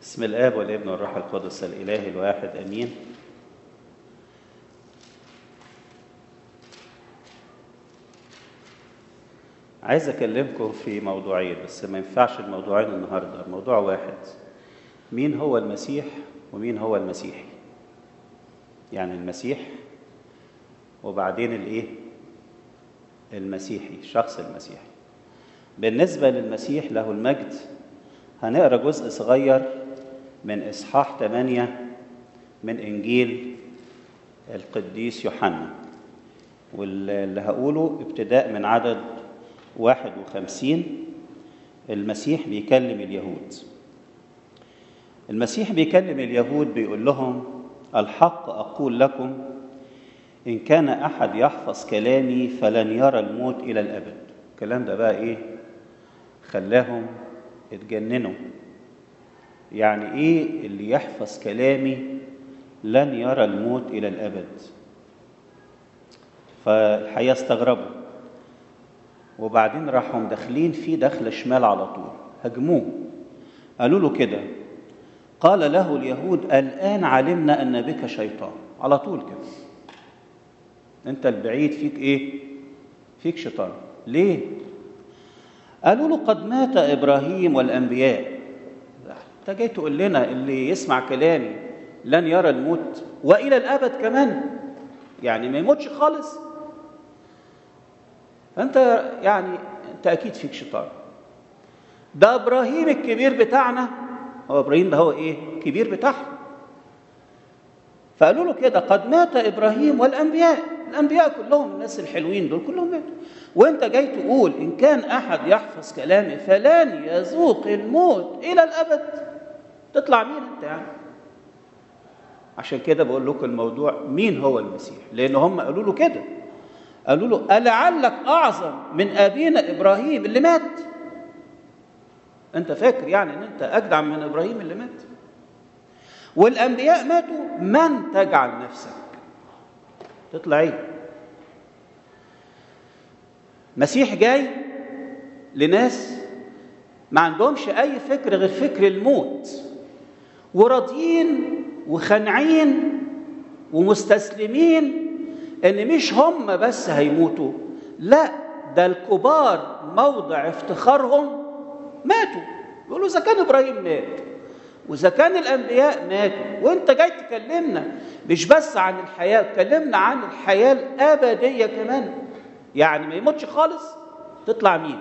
بسم الآب والابن والروح القدس الإله الواحد أمين عايز أكلمكم في موضوعين بس ما ينفعش الموضوعين النهاردة موضوع واحد مين هو المسيح ومين هو المسيحي يعني المسيح وبعدين الإيه المسيحي شخص المسيحي بالنسبة للمسيح له المجد هنقرا جزء صغير من إصحاح 8 من إنجيل القديس يوحنا واللي هقوله ابتداء من عدد 51 المسيح بيكلم اليهود المسيح بيكلم اليهود بيقول لهم الحق أقول لكم إن كان أحد يحفظ كلامي فلن يرى الموت إلى الأبد الكلام ده بقى إيه خلاهم اتجننوا يعني ايه اللي يحفظ كلامي لن يرى الموت الى الابد فالحقيقه استغربوا وبعدين راحوا داخلين في دخله شمال على طول هجموه قالوا له كده قال له اليهود الان علمنا ان بك شيطان على طول كده انت البعيد فيك ايه فيك شيطان ليه قالوا له قد مات ابراهيم والانبياء انت جاي تقول لنا اللي يسمع كلامي لن يرى الموت والى الابد كمان يعني ما يموتش خالص فانت يعني انت اكيد فيك شيطان ده ابراهيم الكبير بتاعنا هو ابراهيم ده هو ايه كبير بتاعنا فقالوا له كده قد مات ابراهيم والانبياء الانبياء كلهم الناس الحلوين دول كلهم ماتوا وانت جاي تقول ان كان احد يحفظ كلامي فلن يذوق الموت الى الابد تطلع مين انت يعني عشان كده بقول لكم الموضوع مين هو المسيح لان هم قالوا له كده قالوا له ألعلك أعظم من أبينا إبراهيم اللي مات أنت فاكر يعني أن أنت أجدع من إبراهيم اللي مات والأنبياء ماتوا من تجعل نفسك تطلع إيه مسيح جاي لناس ما عندهمش أي فكر غير فكر الموت وراضيين وخانعين ومستسلمين ان مش هم بس هيموتوا لا ده الكبار موضع افتخارهم ماتوا يقولوا اذا كان ابراهيم مات واذا كان الانبياء ماتوا وانت جاي تكلمنا مش بس عن الحياه تكلمنا عن الحياه الابديه كمان يعني ما يموتش خالص تطلع مين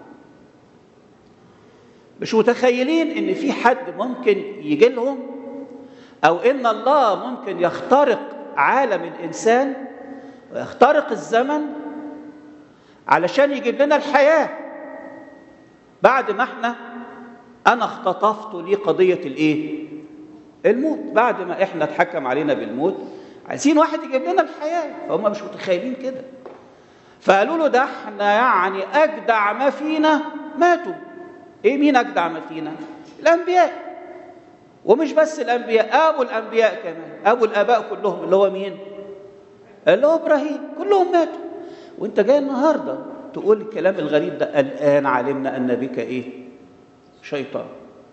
مش متخيلين ان في حد ممكن يجي لهم او ان الله ممكن يخترق عالم الانسان ويخترق الزمن علشان يجيب لنا الحياه بعد ما احنا انا اختطفت لي قضيه الايه الموت بعد ما احنا اتحكم علينا بالموت عايزين واحد يجيب لنا الحياه فهم مش متخيلين كده فقالوا له ده احنا يعني اجدع ما فينا ماتوا ايه مين اجدع ما فينا الانبياء ومش بس الانبياء ابو الانبياء كمان ابو الاباء كلهم اللي هو مين اللي هو ابراهيم كلهم ماتوا وانت جاي النهارده تقول الكلام الغريب ده الان علمنا ان بك ايه شيطان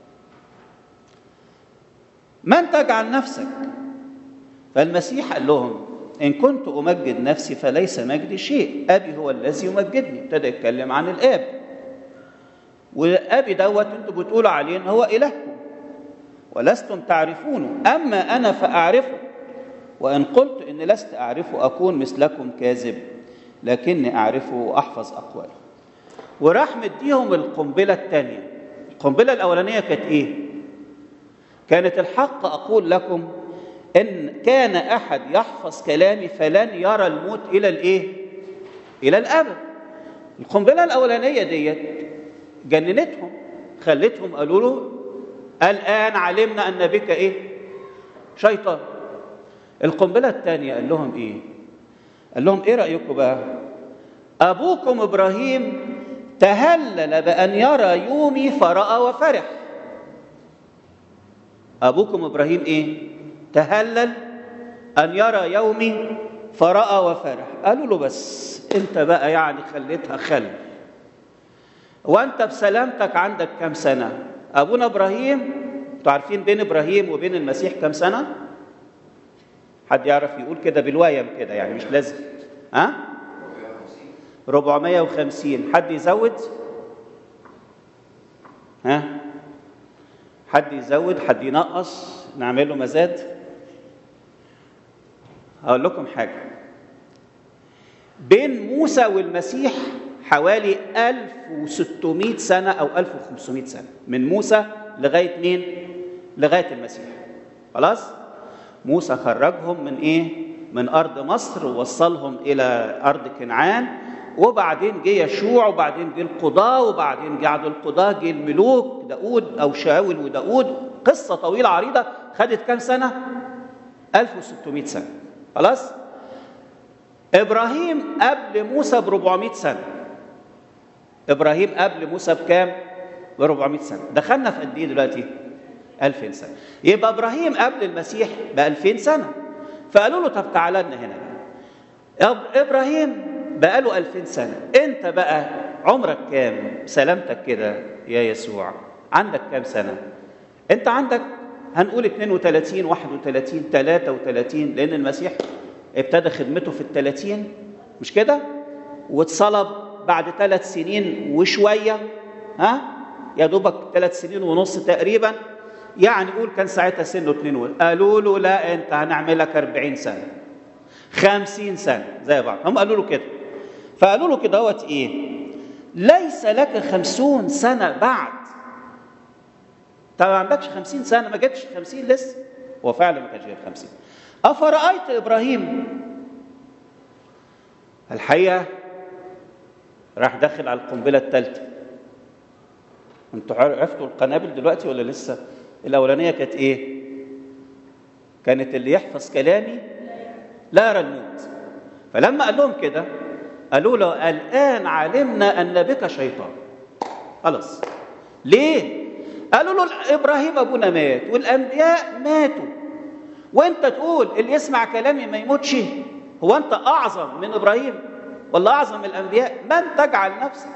من تجعل نفسك فالمسيح قال لهم ان كنت امجد نفسي فليس مجدي شيء ابي هو الذي يمجدني ابتدى يتكلم عن الاب وابي دوت انتوا بتقولوا عليه ان هو الهكم ولستم تعرفونه اما انا فاعرفه وان قلت ان لست اعرفه اكون مثلكم كاذب لكني اعرفه واحفظ اقواله وراح مديهم القنبله الثانيه القنبله الاولانيه كانت ايه كانت الحق اقول لكم ان كان احد يحفظ كلامي فلن يرى الموت الى الايه الى الابد القنبله الاولانيه ديت جننتهم خلتهم قالوا له الآن علمنا أن بك إيه؟ شيطان القنبلة الثانية قال لهم إيه؟ قال لهم إيه رأيكم بقى؟ أبوكم إبراهيم تهلل بأن يرى يومي فرأى وفرح أبوكم إبراهيم إيه؟ تهلل أن يرى يومي فرأى وفرح قالوا له بس أنت بقى يعني خليتها خل وأنت بسلامتك عندك كم سنة؟ أبونا إبراهيم انتوا عارفين بين ابراهيم وبين المسيح كم سنه حد يعرف يقول كده بالويم كده يعني مش لازم ها 450 حد يزود ها حد يزود حد ينقص نعمل له مزاد هقول لكم حاجه بين موسى والمسيح حوالي 1600 سنه او 1500 سنه من موسى لغايه مين لغايه المسيح خلاص موسى خرجهم من ايه من ارض مصر ووصلهم الى ارض كنعان وبعدين جه يشوع وبعدين جه القضاة وبعدين بعد القضاة جه الملوك داود أو شاول وداود قصة طويلة عريضة خدت كام سنة؟ 1600 سنة خلاص؟ إبراهيم قبل موسى ب 400 سنة إبراهيم قبل موسى بكام؟ ب 400 سنة دخلنا في قد إيه دلوقتي؟ 2000 سنة يبقى إبراهيم قبل المسيح ب 2000 سنة فقالوا له طب تعالى لنا هنا إبراهيم بقاله ألفين سنة أنت بقى عمرك كام سلامتك كده يا يسوع عندك كام سنة أنت عندك هنقول 32 31 33 لأن المسيح ابتدى خدمته في الثلاثين مش كده واتصلب بعد ثلاث سنين وشوية ها يا دوبك ثلاث سنين ونص تقريبا يعني قول كان ساعتها سنه 2 قالوا له لا انت هنعملك 40 سنه 50 سنه زي بعض هم قالوا له كده فقالوا له كده هوت ايه ليس لك خمسون سنة بعد طب ما عندكش خمسين سنة ما جاتش خمسين لسه هو فعلا ما كانش جايب خمسين أفرأيت إبراهيم الحقيقة راح داخل على القنبلة الثالثة انتوا عرفتوا القنابل دلوقتي ولا لسه الأولانية كانت إيه كانت اللي يحفظ كلامي لا يرى الموت فلما قال لهم كده قالوا له الآن علمنا أن بك شيطان خلاص ليه؟ قالوا له إبراهيم أبونا مات والأنبياء ماتوا وأنت تقول اللي يسمع كلامي ما يموتش هو أنت أعظم من إبراهيم ولا أعظم من الأنبياء من تجعل نفسك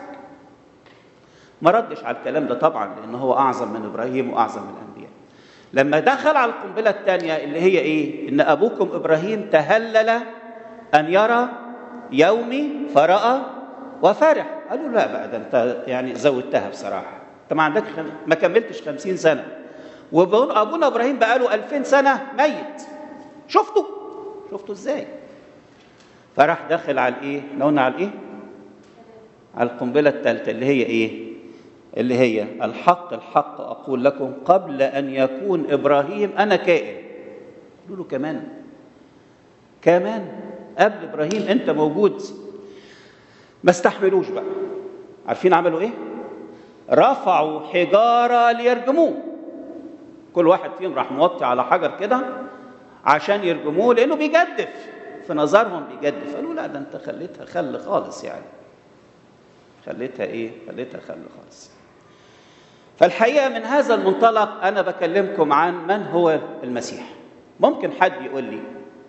ما ردش على الكلام ده طبعا لأنه هو أعظم من إبراهيم وأعظم من الأنبياء لما دخل على القنبلة الثانية اللي هي إيه؟ إن أبوكم إبراهيم تهلل أن يرى يومي فرأى وفرح قالوا لا بقى ده انت يعني زودتها بصراحه انت ما عندك خم... ما كملتش خمسين سنه وابونا ابراهيم بقى له 2000 سنه ميت شفتوا شفتوا ازاي فراح داخل على الايه لو قلنا على الايه على القنبله الثالثه اللي هي ايه اللي هي الحق الحق اقول لكم قبل ان يكون ابراهيم انا كائن قالوا له كمان كمان قبل ابراهيم انت موجود ما استحملوش بقى عارفين عملوا ايه رفعوا حجاره ليرجموه كل واحد فيهم راح موطي على حجر كده عشان يرجموه لانه بيجدف في نظرهم بيجدف قالوا لا ده انت خليتها خل خالص يعني خليتها ايه خليتها خل خالص فالحقيقه من هذا المنطلق انا بكلمكم عن من هو المسيح ممكن حد يقول لي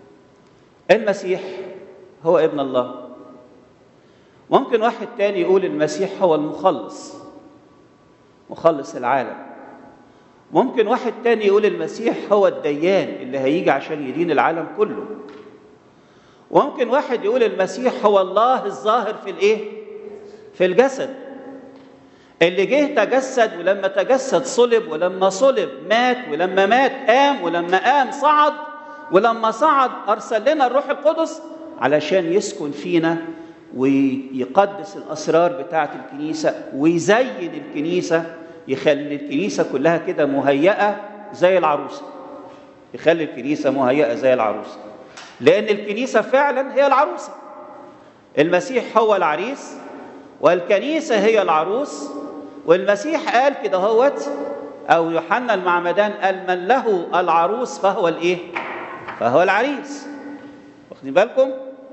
المسيح هو ابن الله ممكن واحد تاني يقول المسيح هو المخلص مخلص العالم ممكن واحد تاني يقول المسيح هو الديان اللي هيجي عشان يدين العالم كله وممكن واحد يقول المسيح هو الله الظاهر في الايه في الجسد اللي جه تجسد ولما تجسد صلب ولما صلب مات ولما مات قام ولما قام صعد ولما صعد ارسل لنا الروح القدس علشان يسكن فينا ويقدس الاسرار بتاعه الكنيسه ويزين الكنيسه يخلي الكنيسه كلها كده مهيئه زي العروسه يخلي الكنيسه مهيئه زي العروسه لان الكنيسه فعلا هي العروسه المسيح هو العريس والكنيسه هي العروس والمسيح قال كده هوت او يوحنا المعمدان قال من له العروس فهو الايه فهو العريس واخدين بالكم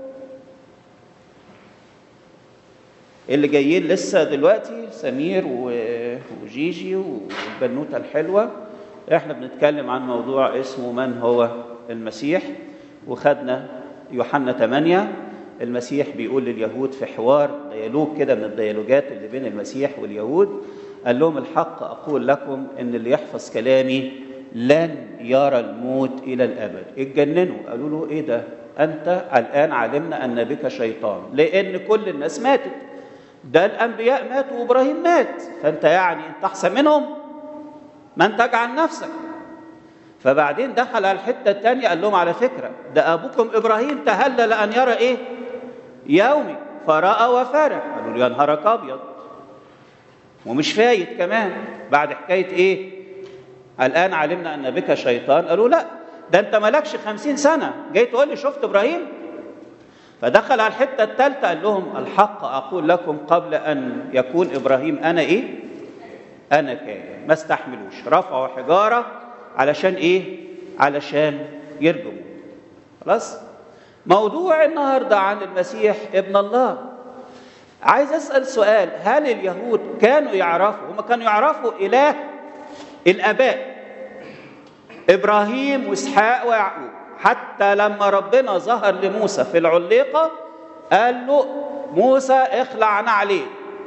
اللي جايين لسه دلوقتي سمير وجيجي والبنوته الحلوه احنا بنتكلم عن موضوع اسمه من هو المسيح وخدنا يوحنا 8 المسيح بيقول لليهود في حوار ديالوج كده من الديالوجات اللي بين المسيح واليهود قال لهم الحق أقول لكم إن اللي يحفظ كلامي لن يرى الموت إلى الأبد اتجننوا قالوا له إيه ده أنت الآن علمنا أن بك شيطان لأن كل الناس ماتت ده الأنبياء ماتوا وإبراهيم مات فأنت يعني أنت أحسن منهم ما أنت اجعل نفسك فبعدين دخل على الحتة الثانية قال لهم على فكرة ده أبوكم إبراهيم تهلل أن يرى إيه يومي فرأى وفرح قالوا له يا نهارك أبيض ومش فايت كمان بعد حكاية إيه الآن علمنا أن بك شيطان قالوا لا ده أنت مالكش خمسين سنة جاي تقول لي شفت إبراهيم فدخل على الحتة الثالثة قال لهم الحق أقول لكم قبل أن يكون إبراهيم أنا إيه أنا كائن ما استحملوش رفعوا حجارة علشان إيه علشان يرجموا خلاص موضوع النهاردة عن المسيح ابن الله عايز أسأل سؤال هل اليهود كانوا يعرفوا هم كانوا يعرفوا إله الآباء إبراهيم وإسحاق ويعقوب حتى لما ربنا ظهر لموسى في العليقة قال له موسى اخلع نعليه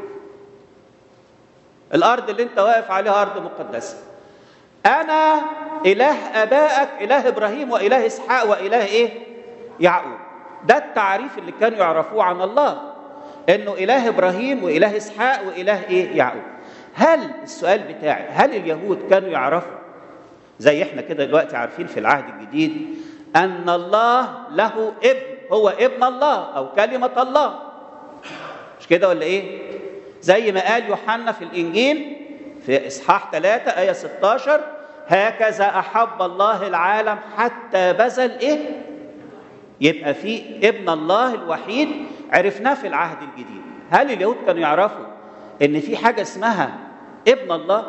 الأرض اللي أنت واقف عليها أرض مقدسة أنا إله آبائك إله إبراهيم وإله إسحاق وإله إيه؟ يعقوب ده التعريف اللي كانوا يعرفوه عن الله إنه إله إبراهيم وإله إسحاق وإله إيه؟ يعقوب هل السؤال بتاعي هل اليهود كانوا يعرفوا زي احنا كده دلوقتي عارفين في العهد الجديد أن الله له ابن هو ابن الله أو كلمة الله مش كده ولا إيه؟ زي ما قال يوحنا في الإنجيل في إصحاح 3 آية 16 هكذا أحب الله العالم حتى بذل إيه؟ يبقى في ابن الله الوحيد عرفناه في العهد الجديد هل اليهود كانوا يعرفوا إن في حاجة اسمها ابن الله؟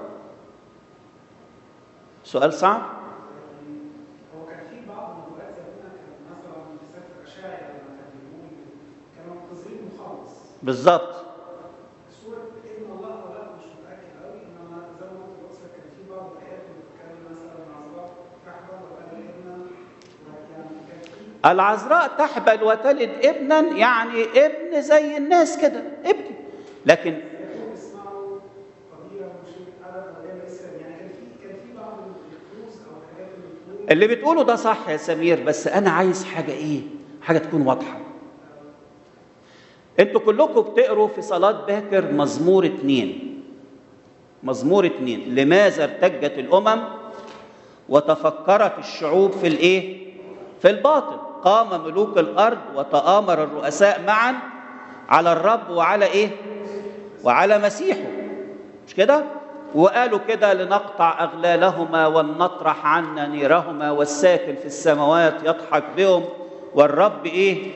سؤال صعب؟ هو كان في بعض النبوات زمان كان مثلا في سفر اشعيا لما كان بيقول كانوا منتظرين مخلص بالظبط سورة ابن الله او لا مش متاكد قوي انما زي ما قلت بص كان في بعض الايات اللي بتتكلم مثلا عن عذراء تحمل وقال ابنا يعني كان في العذراء تحبل وتلد ابنا يعني ابن زي الناس كده ابن لكن يقول اسمعوا قديرا مشرك ابدا ولا اسلام يعني كان في كان في بعض الكروز او الحاجات اللي بتقول اللي بتقوله ده صح يا سمير بس انا عايز حاجه ايه حاجه تكون واضحه انتوا كلكم بتقروا في صلاه باكر مزمور اتنين مزمور اتنين لماذا ارتجت الامم وتفكرت الشعوب في الايه في الباطل قام ملوك الارض وتآمر الرؤساء معا على الرب وعلى ايه وعلى مسيحه مش كده وقالوا كده لنقطع اغلالهما ولنطرح عنا نيرهما والساكن في السماوات يضحك بهم والرب ايه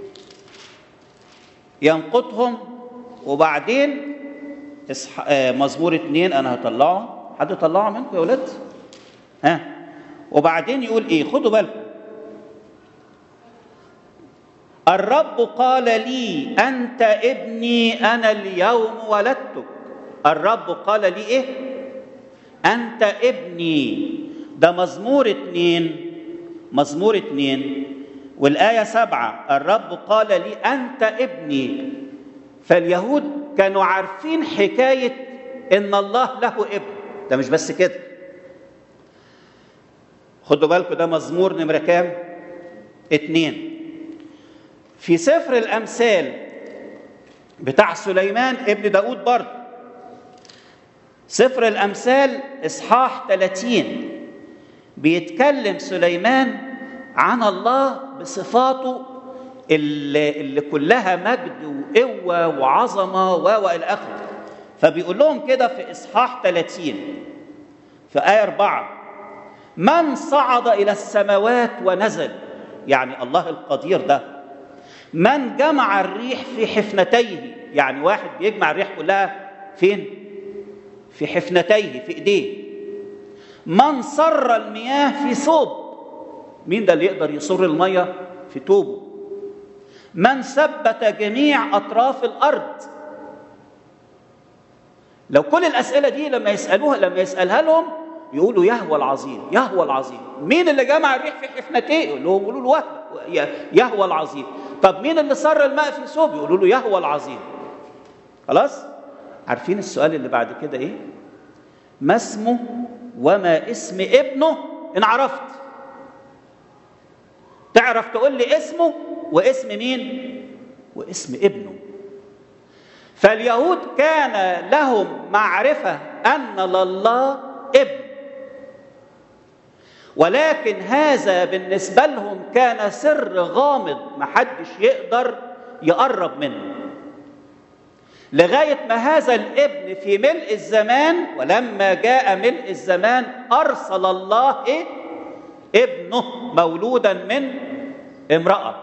ينقضهم وبعدين إصح... آه، مزمور اتنين انا هطلعه حد يطلعه منكم يا ولاد ها وبعدين يقول ايه خدوا بالكم الرب قال لي انت ابني انا اليوم ولدتك الرب قال لي ايه انت ابني ده مزمور اتنين مزمور اتنين والآية سبعة الرب قال لي أنت ابني فاليهود كانوا عارفين حكاية إن الله له ابن ده مش بس كده خدوا بالكم ده مزمور نمرة كام؟ اتنين في سفر الأمثال بتاع سليمان ابن داود برضه سفر الأمثال إصحاح 30 بيتكلم سليمان عن الله بصفاته اللي, اللي كلها مجد وقوة وعظمة و إلى آخره فبيقول لهم كده في إصحاح 30 في آية 4 من صعد إلى السماوات ونزل يعني الله القدير ده من جمع الريح في حفنتيه يعني واحد بيجمع الريح كلها فين في حفنتيه في ايديه من صر المياه في ثوب مين ده اللي يقدر يصر الميه في توبه من ثبت جميع اطراف الارض لو كل الاسئله دي لما يسالوها لما يسالها لهم يقولوا يهوى العظيم يهوى العظيم مين اللي جمع الريح في حفنتيه يقول لهم يقولوا له وهو يهوى العظيم طب مين اللي صر الماء في ثوب يقولوا له يهوى العظيم خلاص عارفين السؤال اللي بعد كده ايه ما اسمه وما اسم ابنه ان عرفت تعرف تقول لي اسمه واسم مين واسم ابنه فاليهود كان لهم معرفه ان لله ابن ولكن هذا بالنسبه لهم كان سر غامض محدش يقدر يقرب منه لغايه ما هذا الابن في ملء الزمان ولما جاء ملء الزمان ارسل الله ايه ابنه مولودا من امراه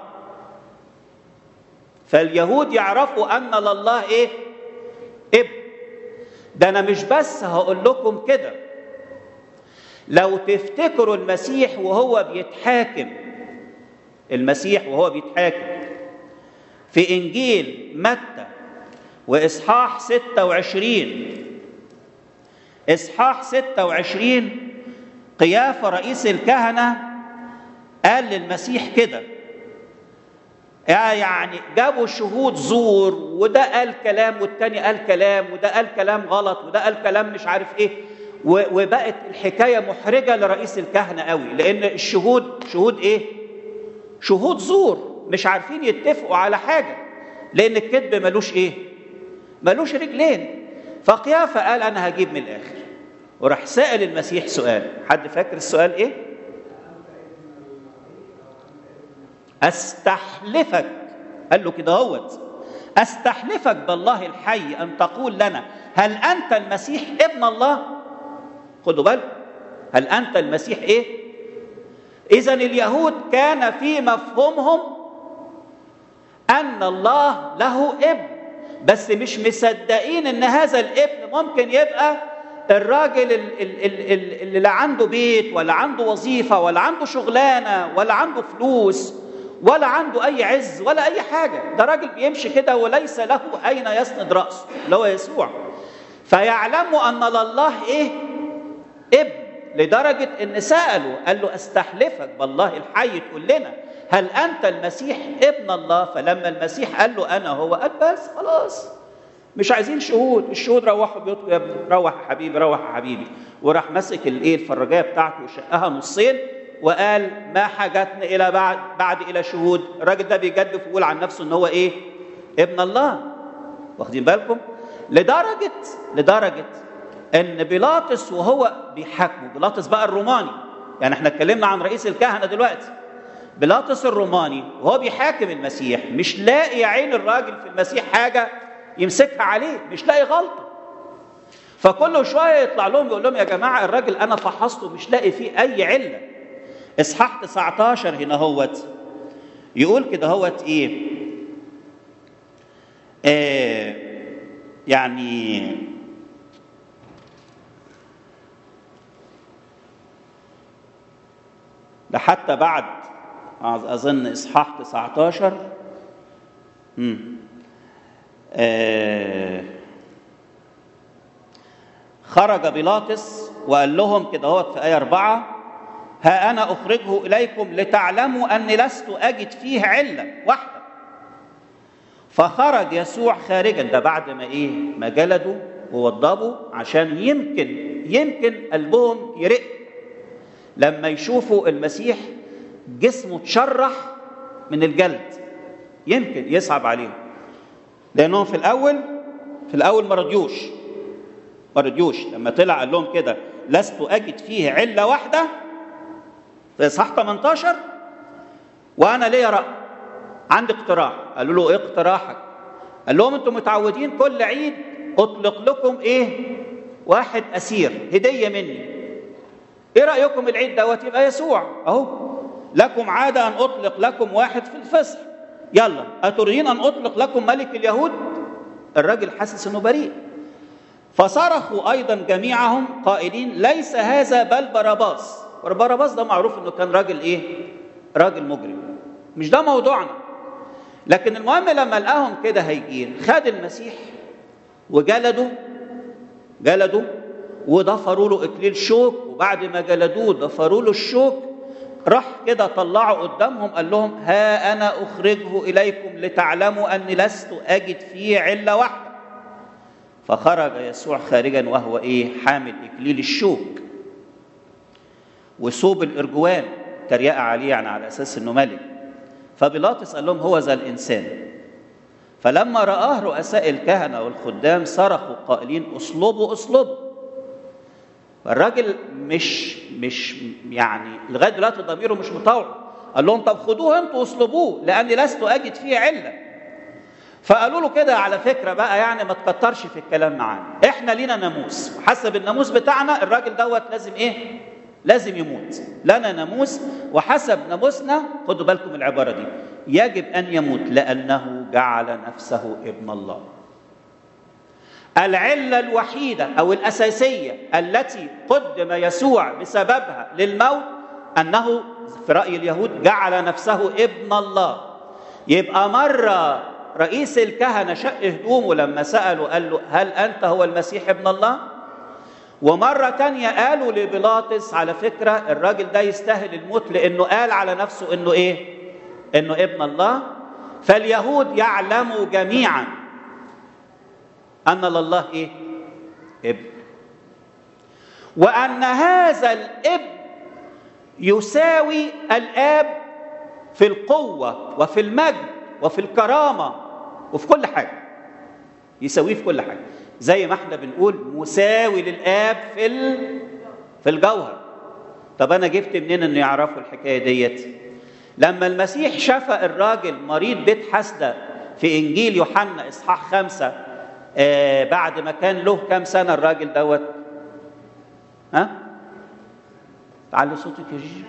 فاليهود يعرفوا ان لله ايه ابن ده انا مش بس هقول لكم كده لو تفتكروا المسيح وهو بيتحاكم المسيح وهو بيتحاكم في انجيل متى واصحاح 26 اصحاح 26 قيافه رئيس الكهنه قال للمسيح كده يعني جابوا شهود زور وده قال كلام والتاني قال كلام وده قال كلام غلط وده قال كلام مش عارف ايه وبقت الحكايه محرجه لرئيس الكهنه قوي لان الشهود شهود ايه شهود زور مش عارفين يتفقوا على حاجه لان الكذب ملوش ايه ملوش رجلين فقيافه قال انا هجيب من الاخر وراح سال المسيح سؤال حد فاكر السؤال ايه استحلفك قال له كده هوت استحلفك بالله الحي ان تقول لنا هل انت المسيح ابن الله خدوا بالكم هل انت المسيح ايه اذا اليهود كان في مفهومهم ان الله له ابن بس مش مصدقين ان هذا الابن ممكن يبقى الراجل اللي لا عنده بيت ولا عنده وظيفه ولا عنده شغلانه ولا عنده فلوس ولا عنده اي عز ولا اي حاجه ده راجل بيمشي كده وليس له اين يسند راسه اللي هو يسوع فيعلموا ان لله ايه ابن لدرجه ان سالوا قال له استحلفك بالله الحي تقول لنا هل انت المسيح ابن الله فلما المسيح قال له انا هو قال بس خلاص مش عايزين شهود الشهود روحوا بيوتكم يا ابني روح يا حبيبي روح يا حبيبي وراح ماسك الايه الفراجيه بتاعته وشقها نصين وقال ما حاجتنا الى بعد بعد الى شهود الراجل ده بيجدف ويقول عن نفسه ان هو ايه ابن الله واخدين بالكم لدرجه لدرجه ان بيلاطس وهو بيحاكمه بيلاطس بقى الروماني يعني احنا اتكلمنا عن رئيس الكهنه دلوقتي بيلاطس الروماني وهو بيحاكم المسيح مش لاقي يا عين الراجل في المسيح حاجه يمسكها عليه مش لاقي غلطه فكل شويه يطلع لهم يقول لهم يا جماعه الراجل انا فحصته مش لاقي فيه اي عله اصحاح 19 هنا هوت يقول كده هوت ايه آه يعني ده حتى بعد اظن اصحاح 19 امم آه خرج بيلاطس وقال لهم كده هوت في آية أربعة ها أنا أخرجه إليكم لتعلموا أني لست أجد فيه علة واحدة فخرج يسوع خارجا ده بعد ما إيه ما جلدوا ووضبوا عشان يمكن يمكن قلبهم يرق لما يشوفوا المسيح جسمه تشرح من الجلد يمكن يصعب عليهم لأنهم في الأول في الأول ما رضيوش ما رضيوش لما طلع قال لهم كده لست أجد فيه علة واحدة في إصحاح 18 وأنا ليا رأي عندي اقتراح قالوا له إيه اقتراحك؟ قال لهم أنتم متعودين كل عيد أطلق لكم إيه؟ واحد أسير هدية مني إيه رأيكم العيد دوت يبقى يسوع أهو لكم عادة أن أطلق لكم واحد في الفصح يلا أتريدين أن أطلق لكم ملك اليهود؟ الراجل حاسس إنه بريء فصرخوا ايضا جميعهم قائلين ليس هذا بل باراباس باراباس ده معروف انه كان راجل ايه راجل مجرم مش ده موضوعنا لكن المهم لما لقاهم كده هيجين خد المسيح وجلدوا جلدوا وضفروا له اكليل شوك وبعد ما جلدوه ضفروا له الشوك راح كده طلعوا قدامهم قال لهم ها انا اخرجه اليكم لتعلموا اني لست اجد فيه عله واحده فخرج يسوع خارجا وهو ايه حامل اكليل الشوك وثوب الارجوان تريقة عليه يعني على اساس انه ملك فبيلاطس قال لهم هو ذا الانسان فلما رآه رؤساء الكهنة والخدام صرخوا قائلين اصلبوا اصلبوا فالراجل مش مش يعني لغايه دلوقتي ضميره مش مطوع قال لهم طب خدوه انتوا واصلبوه لاني لست اجد فيه عله فقالوا له كده على فكره بقى يعني ما تكترش في الكلام معانا احنا لينا ناموس وحسب الناموس بتاعنا الراجل دوت لازم ايه لازم يموت لنا ناموس وحسب ناموسنا خدوا بالكم العباره دي يجب ان يموت لانه جعل نفسه ابن الله العله الوحيده او الاساسيه التي قدم يسوع بسببها للموت انه في راي اليهود جعل نفسه ابن الله يبقى مره رئيس الكهنه شق هدومه لما ساله قال له هل انت هو المسيح ابن الله ومره تانية قالوا لبيلاطس على فكره الراجل ده يستاهل الموت لانه قال على نفسه انه ايه انه ابن الله فاليهود يعلموا جميعا ان لله ايه ابن وان هذا الابن يساوي الاب في القوه وفي المجد وفي الكرامه وفي كل حاجه يساويه في كل حاجه زي ما احنا بنقول مساوي للاب في ال... في الجوهر طب انا جبت منين انه يعرفوا الحكايه ديت لما المسيح شفى الراجل مريض بيت حسده في انجيل يوحنا اصحاح خمسة آه بعد ما كان له كام سنه الراجل دوت ها تعالي صوتك يا جيجي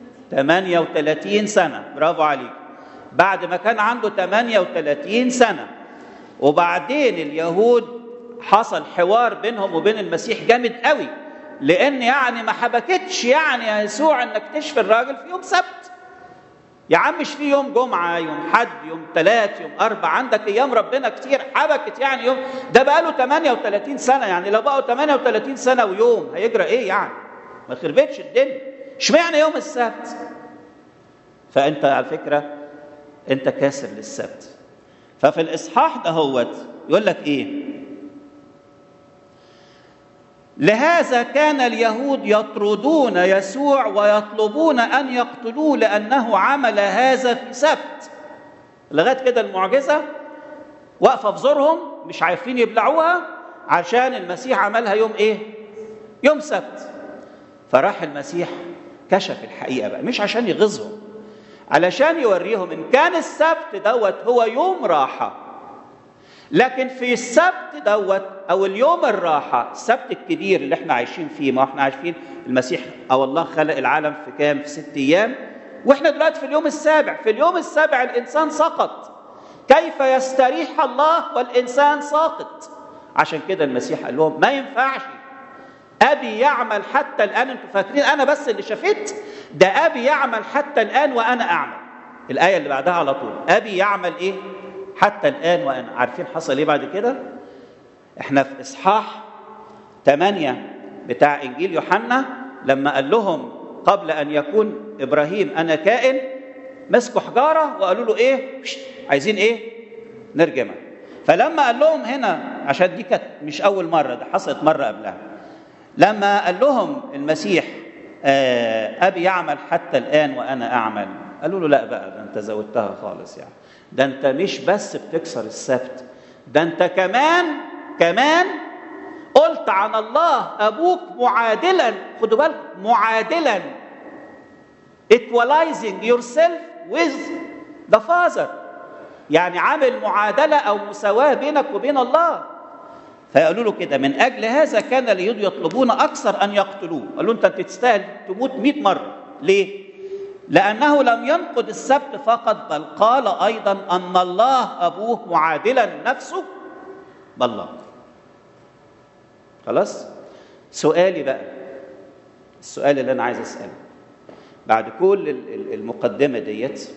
38 سنه برافو عليك بعد ما كان عنده 38 سنه وبعدين اليهود حصل حوار بينهم وبين المسيح جامد قوي لان يعني ما حبكتش يعني يا يسوع انك تشفي الراجل في يوم سبت يا عم مش في يوم جمعة يوم حد يوم ثلاث يوم أربع عندك أيام ربنا كتير حبكت يعني يوم ده بقى له 38 سنة يعني لو بقوا 38 سنة ويوم هيجرى إيه يعني؟ ما خربتش الدنيا اشمعنى يوم السبت؟ فأنت على فكرة أنت كاسر للسبت ففي الإصحاح دهوت يقول لك إيه؟ لهذا كان اليهود يطردون يسوع ويطلبون ان يقتلوه لانه عمل هذا في سبت لغايه كده المعجزه واقفه في زورهم مش عارفين يبلعوها عشان المسيح عملها يوم ايه يوم سبت فراح المسيح كشف الحقيقه بقى مش عشان يغيظهم علشان يوريهم ان كان السبت دوت هو يوم راحه لكن في السبت دوت او اليوم الراحه السبت الكبير اللي احنا عايشين فيه ما احنا عارفين المسيح او الله خلق العالم في كام في ست ايام واحنا دلوقتي في اليوم السابع في اليوم السابع الانسان سقط كيف يستريح الله والانسان ساقط عشان كده المسيح قال لهم ما ينفعش ابي يعمل حتى الان انتوا فاكرين انا بس اللي شفت ده ابي يعمل حتى الان وانا اعمل الايه اللي بعدها على طول ابي يعمل ايه حتى الآن وأنا عارفين حصل إيه بعد كده؟ إحنا في إصحاح 8 بتاع إنجيل يوحنا لما قال لهم قبل أن يكون إبراهيم أنا كائن مسكوا حجارة وقالوا له إيه؟ عايزين إيه؟ نرجمها. فلما قال لهم هنا عشان دي كانت مش أول مرة ده حصلت مرة قبلها. لما قال لهم المسيح آه أبي يعمل حتى الآن وأنا أعمل قالوا له لا بقى ده أنت زودتها خالص يعني ده انت مش بس بتكسر السبت ده انت كمان كمان قلت عن الله ابوك معادلا خدوا بالك معادلا equalizing yourself with the father يعني عامل معادلة أو مساواة بينك وبين الله فيقولوا له كده من أجل هذا كان اليهود يطلبون أكثر أن يقتلوه قالوا أنت تستاهل تموت مئة مرة ليه؟ لأنه لم ينقض السبت فقط بل قال أيضا أن الله أبوه معادلا نفسه بالله خلاص سؤالي بقى السؤال اللي أنا عايز أسأله بعد كل المقدمة ديت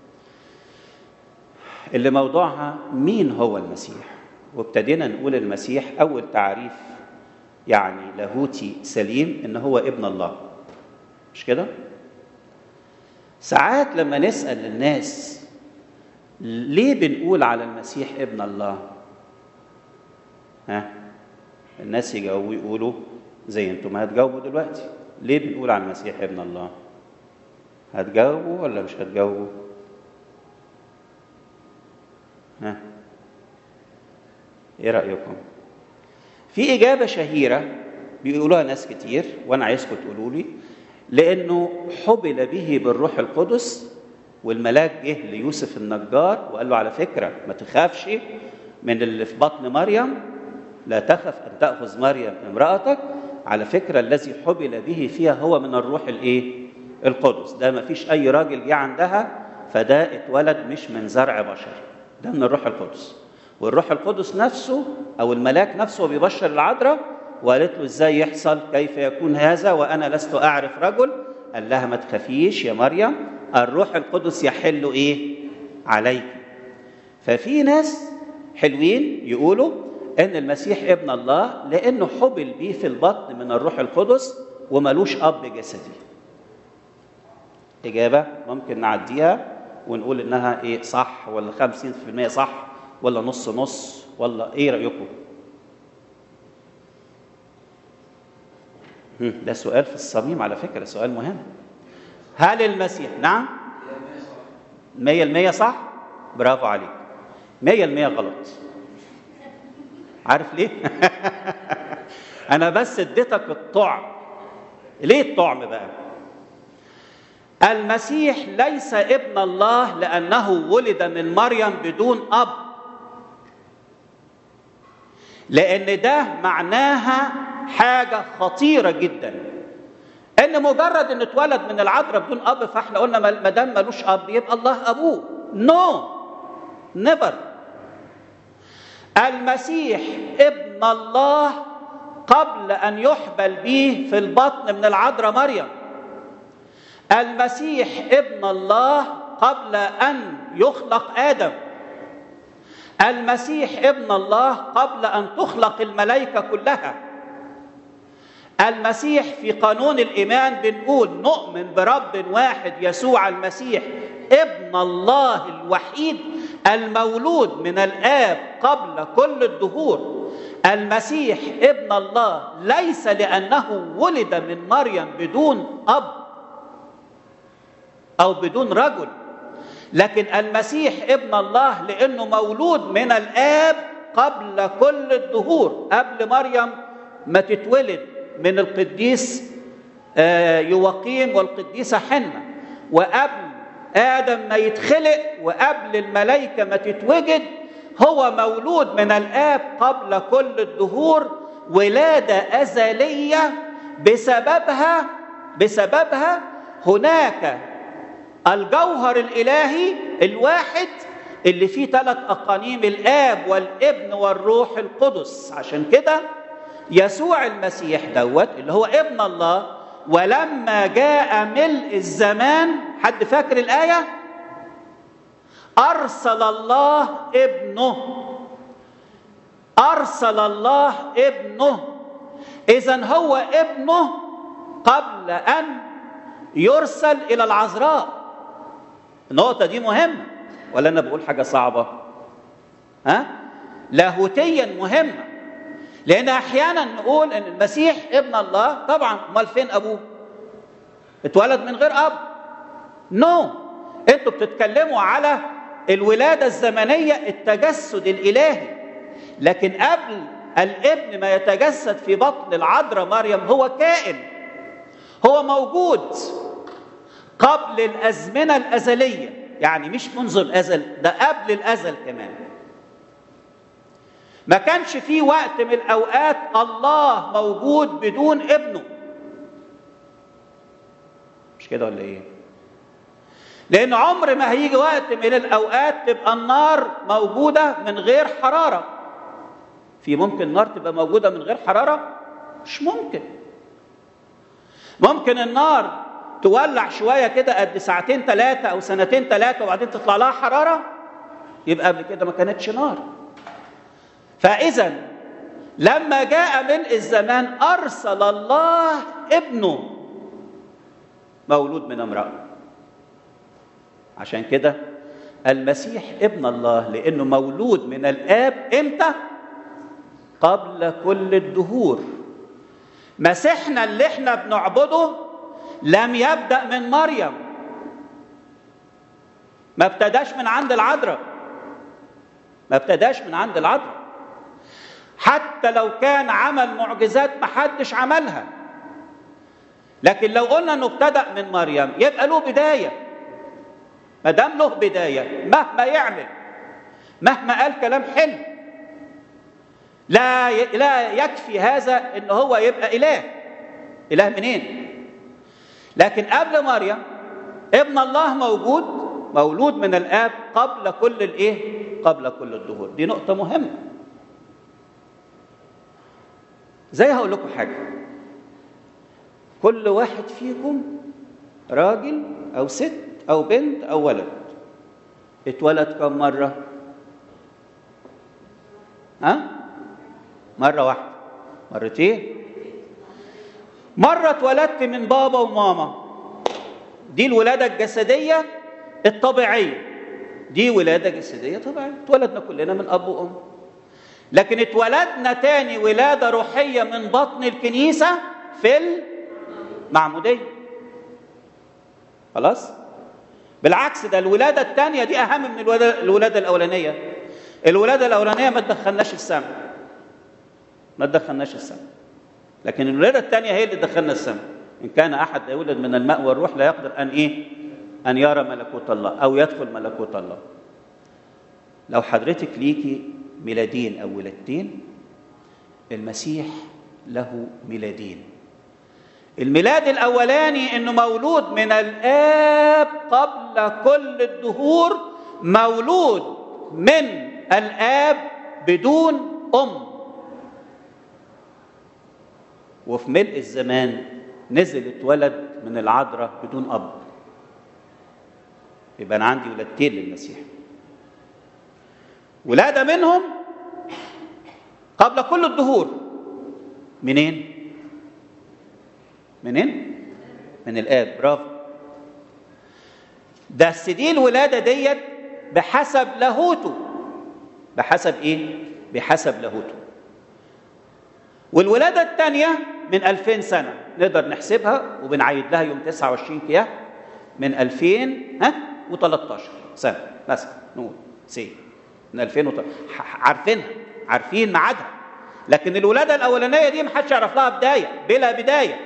اللي موضوعها مين هو المسيح وابتدينا نقول المسيح أول تعريف يعني لاهوتي سليم إن هو ابن الله مش كده؟ ساعات لما نسأل الناس ليه بنقول على المسيح ابن الله؟ ها؟ الناس يجاوبوا يقولوا زي انتم ما هتجاوبوا دلوقتي ليه بنقول على المسيح ابن الله هتجاوبوا ولا مش هتجاوبوا ها ايه رايكم في اجابه شهيره بيقولوها ناس كتير وانا عايزكم تقولوا لي لانه حبل به بالروح القدس والملاك جه ليوسف النجار وقال له على فكره ما تخافش من اللي في بطن مريم لا تخف ان تاخذ مريم امراتك على فكره الذي حبل به فيها هو من الروح الايه القدس ده ما فيش اي راجل جه عندها فده اتولد مش من زرع بشر ده من الروح القدس والروح القدس نفسه او الملاك نفسه بيبشر العذراء وقالت له ازاي يحصل كيف يكون هذا وانا لست اعرف رجل قال لها ما تخافيش يا مريم الروح القدس يحل ايه عليك ففي ناس حلوين يقولوا ان المسيح ابن الله لانه حبل بيه في البطن من الروح القدس وملوش اب جسدي اجابه ممكن نعديها ونقول انها ايه صح ولا 50% صح ولا نص نص ولا ايه رايكم ده سؤال في الصميم على فكره سؤال مهم هل المسيح نعم مية المية صح برافو عليك مية المية غلط عارف ليه انا بس اديتك الطعم ليه الطعم بقى المسيح ليس ابن الله لانه ولد من مريم بدون اب لان ده معناها حاجه خطيره جدا ان مجرد ان اتولد من العذراء بدون اب فاحنا قلنا ما دام ملوش اب يبقى الله ابوه نو no. نيفر المسيح ابن الله قبل ان يحبل به في البطن من العذراء مريم المسيح ابن الله قبل ان يخلق ادم المسيح ابن الله قبل ان تخلق الملائكه كلها المسيح في قانون الايمان بنقول نؤمن برب واحد يسوع المسيح ابن الله الوحيد المولود من الاب قبل كل الدهور المسيح ابن الله ليس لانه ولد من مريم بدون اب او بدون رجل لكن المسيح ابن الله لانه مولود من الاب قبل كل الدهور قبل مريم ما تتولد من القديس يوقيم والقديسه حنه وقبل ادم ما يتخلق وقبل الملائكه ما تتوجد هو مولود من الاب قبل كل الدهور ولاده ازليه بسببها بسببها هناك الجوهر الالهي الواحد اللي فيه ثلاث اقانيم الاب والابن والروح القدس عشان كده يسوع المسيح دوت اللي هو ابن الله ولما جاء ملء الزمان حد فاكر الايه ارسل الله ابنه ارسل الله ابنه اذا هو ابنه قبل ان يرسل الى العذراء النقطه دي مهمه ولا انا بقول حاجه صعبه ها لاهوتيا مهمه لان احيانا نقول ان المسيح ابن الله طبعا امال فين ابوه اتولد من غير اب نو no. انتوا بتتكلموا على الولاده الزمنيه التجسد الالهي لكن قبل الابن ما يتجسد في بطن العذراء مريم هو كائن هو موجود قبل الازمنه الازليه يعني مش منذ الازل ده قبل الازل كمان ما كانش في وقت من الاوقات الله موجود بدون ابنه مش كده ولا ايه لان عمر ما هيجي وقت من الاوقات تبقى النار موجوده من غير حراره في ممكن نار تبقى موجوده من غير حراره مش ممكن ممكن النار تولع شويه كده قد ساعتين ثلاثه او سنتين ثلاثه وبعدين تطلع لها حراره يبقى قبل كده ما كانتش نار فاذا لما جاء ملء الزمان ارسل الله ابنه مولود من امراه عشان كده المسيح ابن الله لانه مولود من الاب امتى قبل كل الدهور مسيحنا اللي احنا بنعبده لم يبدأ من مريم ما ابتداش من عند العذراء ما ابتداش من عند العذراء حتى لو كان عمل معجزات محدش عملها لكن لو قلنا انه ابتدأ من مريم يبقى له بداية ما دام له بداية مهما يعمل مهما قال كلام حلو لا ي... لا يكفي هذا ان هو يبقى اله اله منين لكن قبل مريم ابن الله موجود مولود من الاب قبل كل الايه قبل كل الدهور دي نقطه مهمه زي هقول لكم حاجه كل واحد فيكم راجل او ست او بنت او ولد اتولد كم مره ها مره واحده مرتين مره اتولدت من بابا وماما دي الولاده الجسديه الطبيعيه دي ولاده جسديه طبيعيه اتولدنا كلنا من اب وام لكن اتولدنا تاني ولاده روحيه من بطن الكنيسه في المعموديه خلاص بالعكس ده الولاده الثانيه دي اهم من الولاده, الولادة الاولانيه الولاده الاولانيه ما تدخلناش السماء ما تدخلناش السماء لكن الولاده الثانيه هي اللي دخلنا السماء ان كان احد لا يولد من الماء والروح لا يقدر ان ايه ان يرى ملكوت الله او يدخل ملكوت الله لو حضرتك ليكي ميلادين او ولادتين المسيح له ميلادين الميلاد الاولاني انه مولود من الاب قبل كل الدهور مولود من الاب بدون ام وفي ملء الزمان نزل اتولد من العذراء بدون اب يبقى انا عندي ولادتين للمسيح ولاده منهم قبل كل الدهور منين منين من الاب برافو ده دي الولاده ديت بحسب لاهوته بحسب ايه بحسب لاهوته والولاده الثانيه من 2000 سنه نقدر نحسبها وبنعيد لها يوم 29 كياه من 2000 ها و13 سنه مثلا نقول سي من 2000 عارفينها عارفين ميعادها لكن الولاده الاولانيه دي ما حدش يعرف لها بدايه بلا بدايه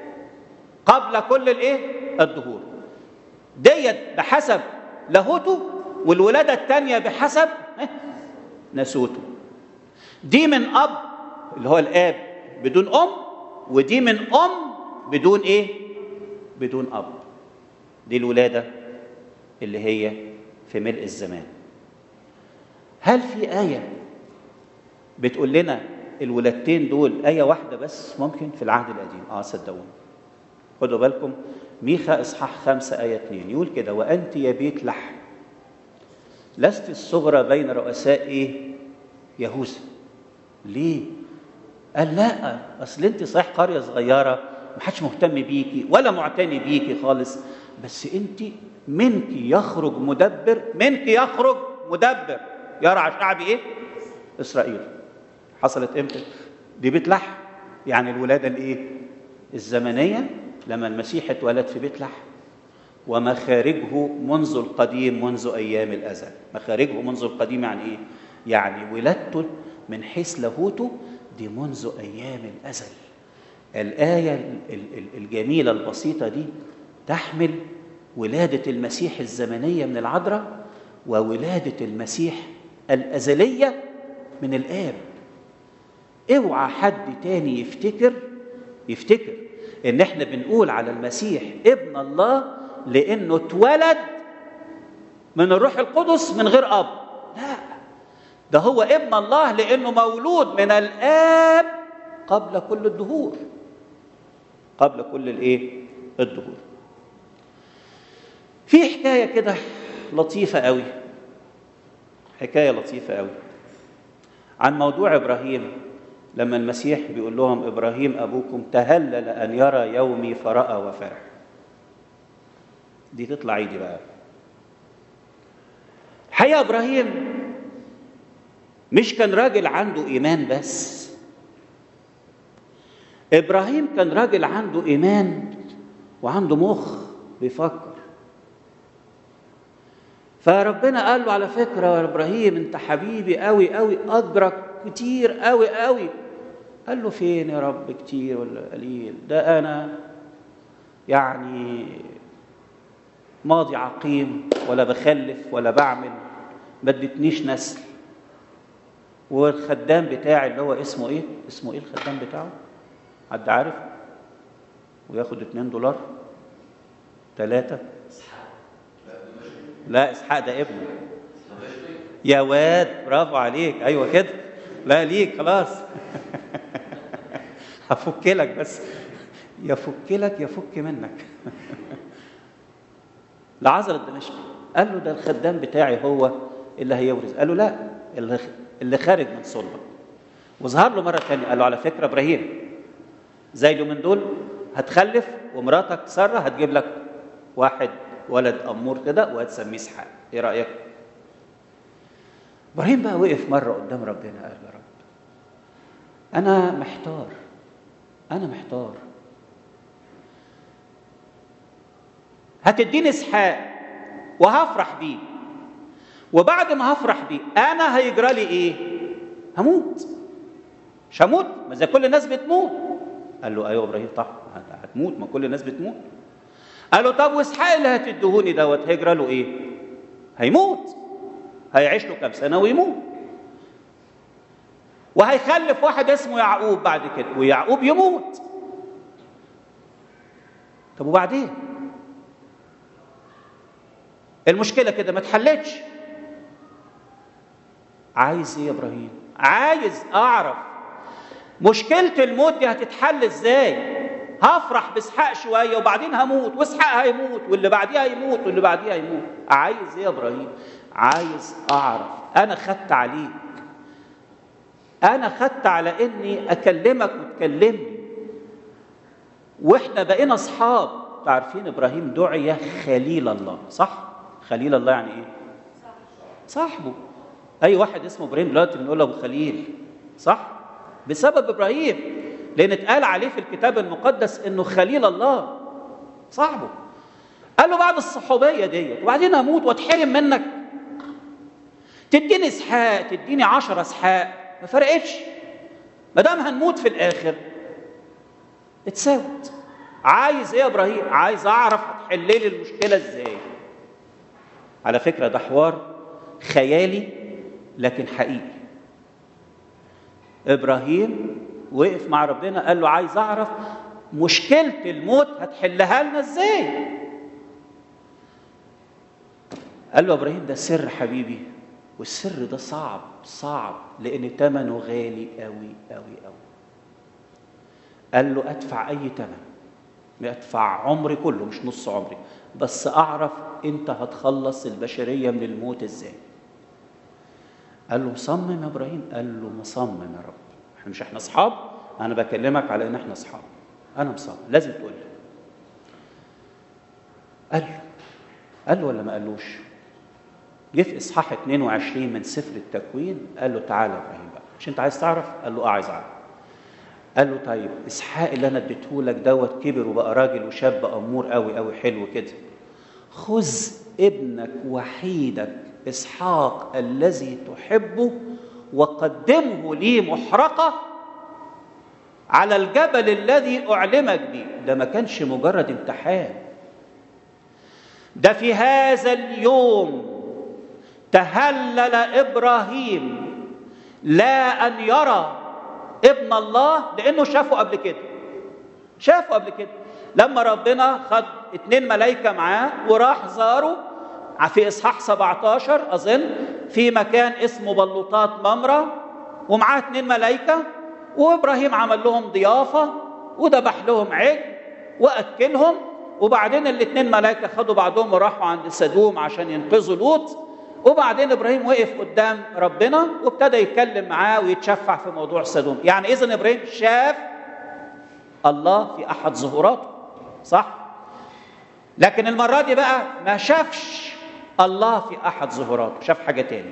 قبل كل الايه الدهور ديت بحسب لاهوته والولاده الثانيه بحسب ناسوته دي من اب اللي هو الاب بدون ام ودي من ام بدون ايه بدون اب دي الولاده اللي هي في ملء الزمان هل في ايه بتقول لنا الولادتين دول ايه واحده بس ممكن في العهد القديم اه صدقوني خدوا بالكم ميخا اصحاح خمسة آية 2 يقول كده وأنت يا بيت لحم لست الصغرى بين رؤساء إيه؟ يهوذا ليه؟ قال لا أصل أنت صحيح قرية صغيرة محدش مهتم بيكي ولا معتني بيكي خالص بس أنت منك يخرج مدبر منك يخرج مدبر يرعى شعبي إيه؟ إسرائيل حصلت إمتى؟ دي بيت لحم يعني الولادة الإيه؟ الزمنية لما المسيح اتولد في بيت لحم ومخارجه منذ القديم منذ ايام الازل مخارجه منذ القديم يعني ايه يعني ولادته من حيث لاهوته دي منذ ايام الازل الايه الجميله البسيطه دي تحمل ولاده المسيح الزمنيه من العذراء وولاده المسيح الازليه من الاب اوعى حد تاني يفتكر يفتكر ان احنا بنقول على المسيح ابن الله لانه اتولد من الروح القدس من غير اب لا ده هو ابن الله لانه مولود من الاب قبل كل الدهور قبل كل الايه الدهور في حكايه كده لطيفه قوي حكايه لطيفه قوي عن موضوع ابراهيم لما المسيح بيقول لهم ابراهيم ابوكم تهلل ان يرى يومي فراى وفرح دي تطلع عيدي بقى حقيقه ابراهيم مش كان راجل عنده ايمان بس ابراهيم كان راجل عنده ايمان وعنده مخ بيفكر فربنا قال له على فكره يا ابراهيم انت حبيبي قوي قوي اجرك كتير قوي قوي قال له فين يا رب كتير ولا قليل ده انا يعني ماضي عقيم ولا بخلف ولا بعمل ما ادتنيش نسل والخدام بتاعي اللي هو اسمه ايه اسمه ايه الخدام بتاعه حد عارف وياخد 2 دولار ثلاثة لا اسحاق ده ابنه يا واد برافو عليك ايوه كده لا ليك خلاص هفك لك بس يفك لك يفك منك لعذر الدمشقي قال له ده الخدام بتاعي هو اللي هيورث قال له لا اللي اللي خارج من صلبك وظهر له مره ثانيه قال له على فكره ابراهيم زي اليومين دول هتخلف ومراتك ساره هتجيب لك واحد ولد امور كده وهتسميه اسحاق ايه رايك ابراهيم بقى وقف مره قدام ربنا قال يا رب انا محتار انا محتار هتديني اسحاق وهفرح بيه وبعد ما هفرح بيه انا هيجرى لي ايه هموت مش هموت ما زي كل الناس بتموت قال له ايوه ابراهيم طبعا هتموت ما كل الناس بتموت قال له طب واسحاق اللي هتدهوني دوت هيجرى له ايه هيموت هيعيش له كام سنه ويموت وهيخلف واحد اسمه يعقوب بعد كده ويعقوب يموت طب وبعدين المشكله كده ما اتحلتش عايز ايه يا ابراهيم عايز اعرف مشكله الموت دي هتتحل ازاي هفرح باسحاق شويه وبعدين هموت واسحاق هيموت واللي بعديه هيموت واللي بعديه هيموت عايز ايه يا ابراهيم عايز اعرف انا خدت عليك انا خدت على اني اكلمك وتكلمني واحنا بقينا اصحاب عارفين ابراهيم دعي خليل الله صح خليل الله يعني ايه صاحبه اي واحد اسمه ابراهيم دلوقتي بنقول له ابو خليل صح بسبب ابراهيم لان اتقال عليه في الكتاب المقدس انه خليل الله صاحبه قال له بعد الصحوبيه ديت وبعدين اموت واتحرم منك تديني اسحاق تديني عشرة اسحاق ما فرقتش ما دام هنموت في الاخر اتساوت عايز ايه يا ابراهيم عايز اعرف هتحل لي المشكله ازاي على فكره ده حوار خيالي لكن حقيقي ابراهيم وقف مع ربنا قال له عايز اعرف مشكله الموت هتحلها لنا ازاي قال له ابراهيم ده سر حبيبي والسر ده صعب صعب لان ثمنه غالي قوي قوي قوي قال له ادفع اي ثمن ادفع عمري كله مش نص عمري بس اعرف انت هتخلص البشريه من الموت ازاي قال له مصمم يا ابراهيم قال له مصمم يا رب احنا مش احنا اصحاب انا بكلمك على ان احنا اصحاب انا مصمم لازم تقول لي قال له قال له ولا ما قالوش جه في اصحاح 22 من سفر التكوين قال له تعالى يا ابراهيم بقى مش انت عايز تعرف قال له اه عايز اعرف قال له طيب اسحاق اللي انا اديته لك دوت كبر وبقى راجل وشاب امور قوي قوي حلو كده خذ ابنك وحيدك اسحاق الذي تحبه وقدمه لي محرقه على الجبل الذي اعلمك به ده ما كانش مجرد امتحان ده في هذا اليوم تهلل ابراهيم لا ان يرى ابن الله لانه شافه قبل كده شافه قبل كده لما ربنا خد اتنين ملايكة معاه وراح زاره في إصحاح 17 أظن في مكان اسمه بلوطات ممرة ومعاه اتنين ملايكة وإبراهيم عمل لهم ضيافة وذبح لهم عجل وأكلهم وبعدين الاتنين ملايكة خدوا بعضهم وراحوا عند سدوم عشان ينقذوا لوط وبعدين ابراهيم وقف قدام ربنا وابتدى يتكلم معاه ويتشفع في موضوع سدوم يعني اذا ابراهيم شاف الله في احد ظهوراته صح لكن المره دي بقى ما شافش الله في احد ظهوراته شاف حاجه تاني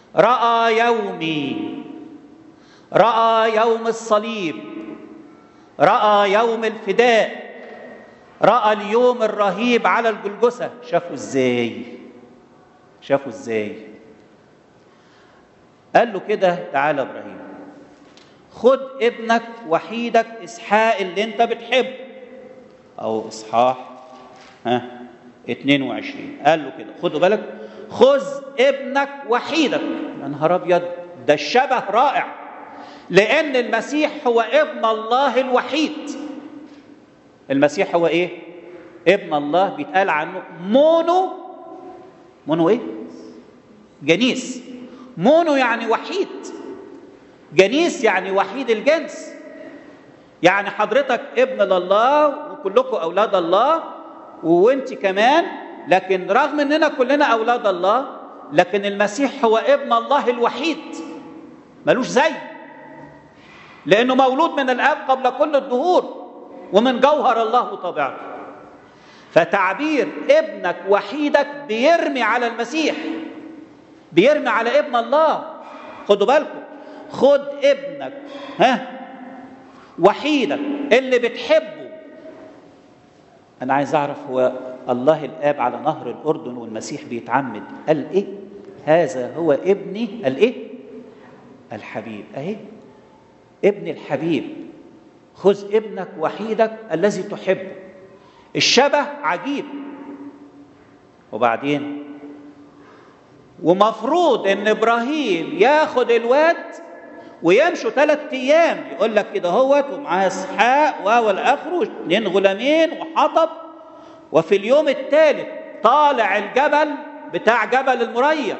راى يومي راى يوم الصليب راى يوم الفداء راى اليوم الرهيب على الجلجسه شافوا ازاي شافوا ازاي قال له كده تعالى يا ابراهيم خد ابنك وحيدك اسحاق اللي انت بتحبه او اصحاح ها 22 قال له كده خدوا بالك خذ ابنك وحيدك يا نهار ابيض ده الشبه رائع لان المسيح هو ابن الله الوحيد المسيح هو ايه ابن الله بيتقال عنه مونو مونو ايه جنيس مونو يعني وحيد جنيس يعني وحيد الجنس يعني حضرتك ابن لله وكلكم اولاد الله وانت كمان لكن رغم اننا كلنا اولاد الله لكن المسيح هو ابن الله الوحيد ملوش زي لانه مولود من الاب قبل كل الدهور ومن جوهر الله وطبيعته فتعبير ابنك وحيدك بيرمي على المسيح بيرمي على ابن الله خدوا بالكم خد ابنك ها وحيدك اللي بتحبه انا عايز اعرف هو الله الاب على نهر الاردن والمسيح بيتعمد قال ايه هذا هو ابني قال ايه الحبيب اهي ابن الحبيب خذ ابنك وحيدك الذي تحبه الشبه عجيب وبعدين ومفروض ان ابراهيم ياخد الواد ويمشوا ثلاث ايام يقول لك كده هوت ومعاه اسحاق وهو الاخر اثنين غلامين وحطب وفي اليوم الثالث طالع الجبل بتاع جبل المريا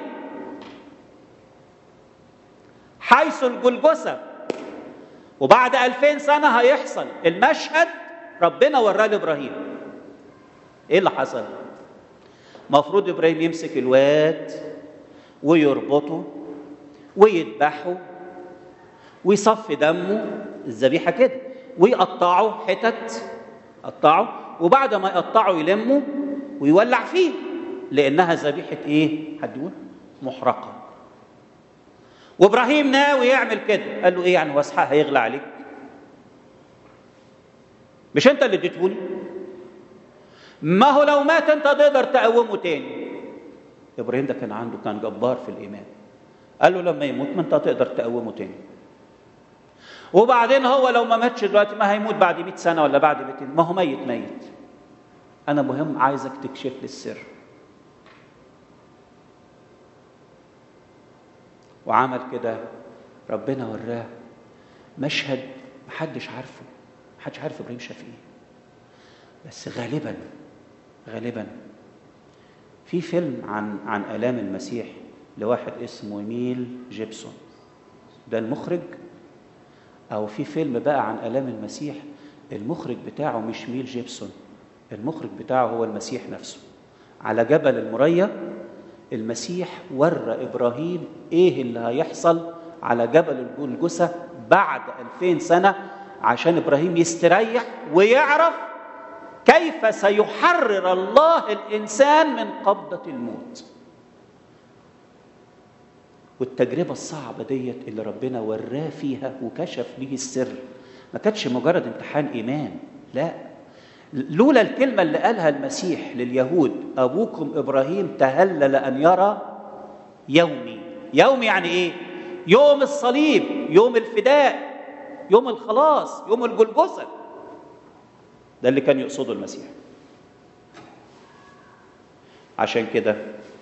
حيث الجلجسه وبعد ألفين سنة هيحصل المشهد ربنا وراه لإبراهيم إيه اللي حصل؟ مفروض إبراهيم يمسك الواد ويربطه ويذبحه ويصفي دمه الذبيحة كده ويقطعه حتت قطعه وبعد ما يقطعه يلمه ويولع فيه لأنها ذبيحة إيه؟ حد يقول؟ محرقة وابراهيم ناوي يعمل كده قال له ايه يعني واسحاق هيغلى عليك مش انت اللي اديتهولي ما هو لو مات انت تقدر تقومه تاني ابراهيم ده كان عنده كان جبار في الايمان قال له لما يموت ما انت تقدر تقومه تاني وبعدين هو لو ما ماتش دلوقتي ما هيموت بعد 100 سنه ولا بعد 200 ما هو ميت ميت انا مهم عايزك تكشف لي السر وعمل كده ربنا وراه مشهد محدش عارفه محدش عارف ابراهيم شاف ايه بس غالبا غالبا في فيلم عن عن الام المسيح لواحد اسمه ميل جيبسون ده المخرج او في فيلم بقى عن الام المسيح المخرج بتاعه مش ميل جيبسون المخرج بتاعه هو المسيح نفسه على جبل المريا المسيح ورى ابراهيم ايه اللي هيحصل على جبل الجلجسه بعد 2000 سنه عشان ابراهيم يستريح ويعرف كيف سيحرر الله الانسان من قبضه الموت والتجربه الصعبه ديت اللي ربنا وراه فيها وكشف ليه السر ما كانتش مجرد امتحان ايمان لا لولا الكلمة اللي قالها المسيح لليهود أبوكم إبراهيم تهلل أن يرى يومي يوم يعني إيه؟ يوم الصليب يوم الفداء يوم الخلاص يوم الجلجسة ده اللي كان يقصده المسيح عشان كده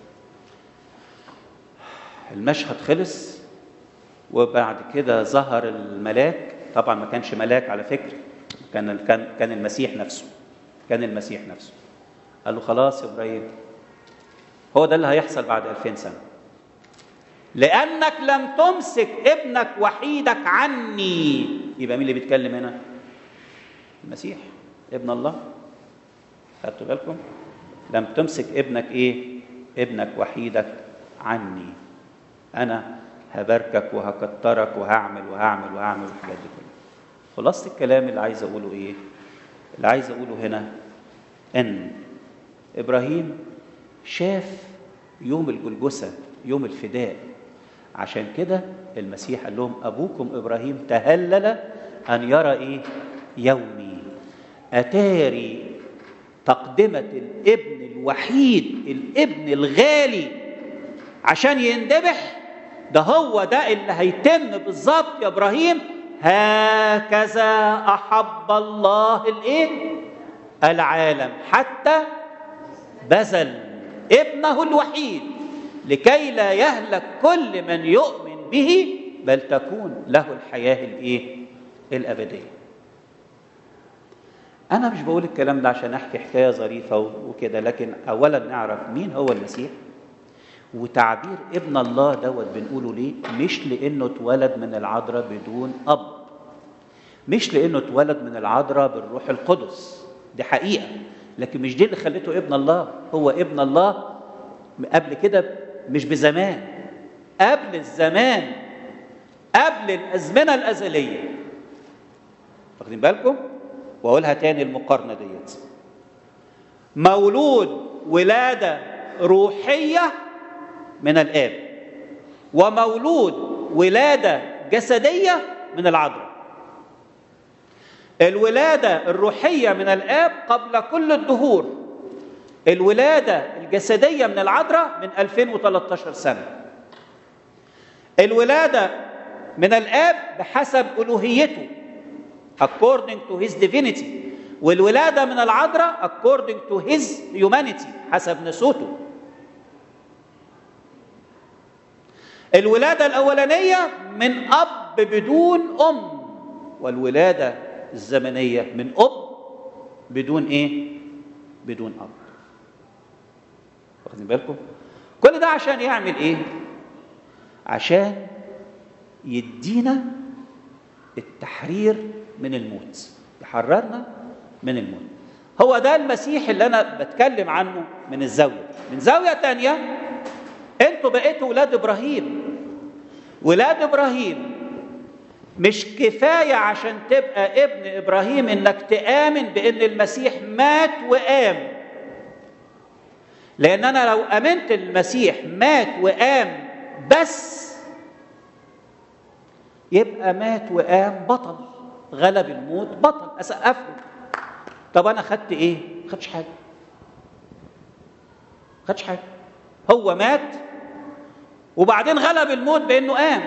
المشهد خلص وبعد كده ظهر الملاك طبعا ما كانش ملاك على فكره كان كان كان المسيح نفسه كان المسيح نفسه قال له خلاص يا ابراهيم هو ده اللي هيحصل بعد 2000 سنه لانك لم تمسك ابنك وحيدك عني يبقى مين اللي بيتكلم هنا المسيح ابن الله خدتوا بالكم لم تمسك ابنك ايه ابنك وحيدك عني انا هباركك وهكترك وهعمل وهعمل وهعمل الحاجات دي كلها خلاصه الكلام اللي عايز اقوله ايه اللي عايز اقوله هنا ان ابراهيم شاف يوم الجلجسه يوم الفداء عشان كده المسيح قال لهم ابوكم ابراهيم تهلل ان يرى ايه يومي اتاري تقدمه الابن الوحيد الابن الغالي عشان يندبح ده هو ده اللي هيتم بالظبط يا ابراهيم هكذا احب الله الايه العالم حتى بذل ابنه الوحيد لكي لا يهلك كل من يؤمن به بل تكون له الحياه الايه الابديه انا مش بقول الكلام ده عشان احكي حكايه ظريفه وكده لكن اولا نعرف مين هو المسيح وتعبير ابن الله دوت بنقوله ليه مش لانه اتولد من العذراء بدون اب مش لانه اتولد من العذراء بالروح القدس دي حقيقه لكن مش دي اللي خلته ابن الله هو ابن الله قبل كده مش بزمان قبل الزمان قبل الازمنه الازليه واخدين بالكم واقولها تاني المقارنه ديت مولود ولاده روحيه من الاب ومولود ولاده جسديه من العذراء الولاده الروحيه من الاب قبل كل الدهور الولاده الجسديه من العذراء من 2013 سنه الولاده من الاب بحسب الوهيته according to his divinity والولاده من العذراء according to his humanity حسب نسوته الولاده الاولانيه من اب بدون ام والولاده الزمنيه من اب بدون ايه بدون اب واخدين بالكم كل ده عشان يعمل ايه عشان يدينا التحرير من الموت يحررنا من الموت هو ده المسيح اللي انا بتكلم عنه من الزاويه من زاويه تانية انتوا بقيتوا ولاد ابراهيم ولاد ابراهيم مش كفايه عشان تبقى ابن ابراهيم انك تامن بان المسيح مات وقام لان انا لو امنت المسيح مات وقام بس يبقى مات وقام بطل غلب الموت بطل اسقف له طب انا خدت ايه خدش حاجه خدش حاجه هو مات وبعدين غلب الموت بانه قام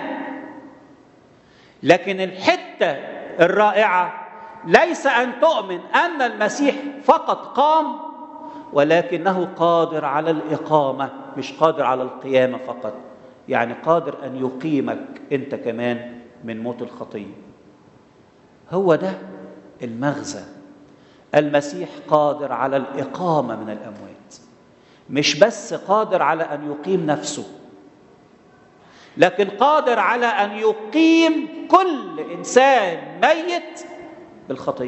لكن الحته الرائعه ليس ان تؤمن ان المسيح فقط قام ولكنه قادر على الاقامه مش قادر على القيامه فقط يعني قادر ان يقيمك انت كمان من موت الخطيه هو ده المغزى المسيح قادر على الاقامه من الاموات مش بس قادر على ان يقيم نفسه لكن قادر على ان يقيم كل انسان ميت بالخطيه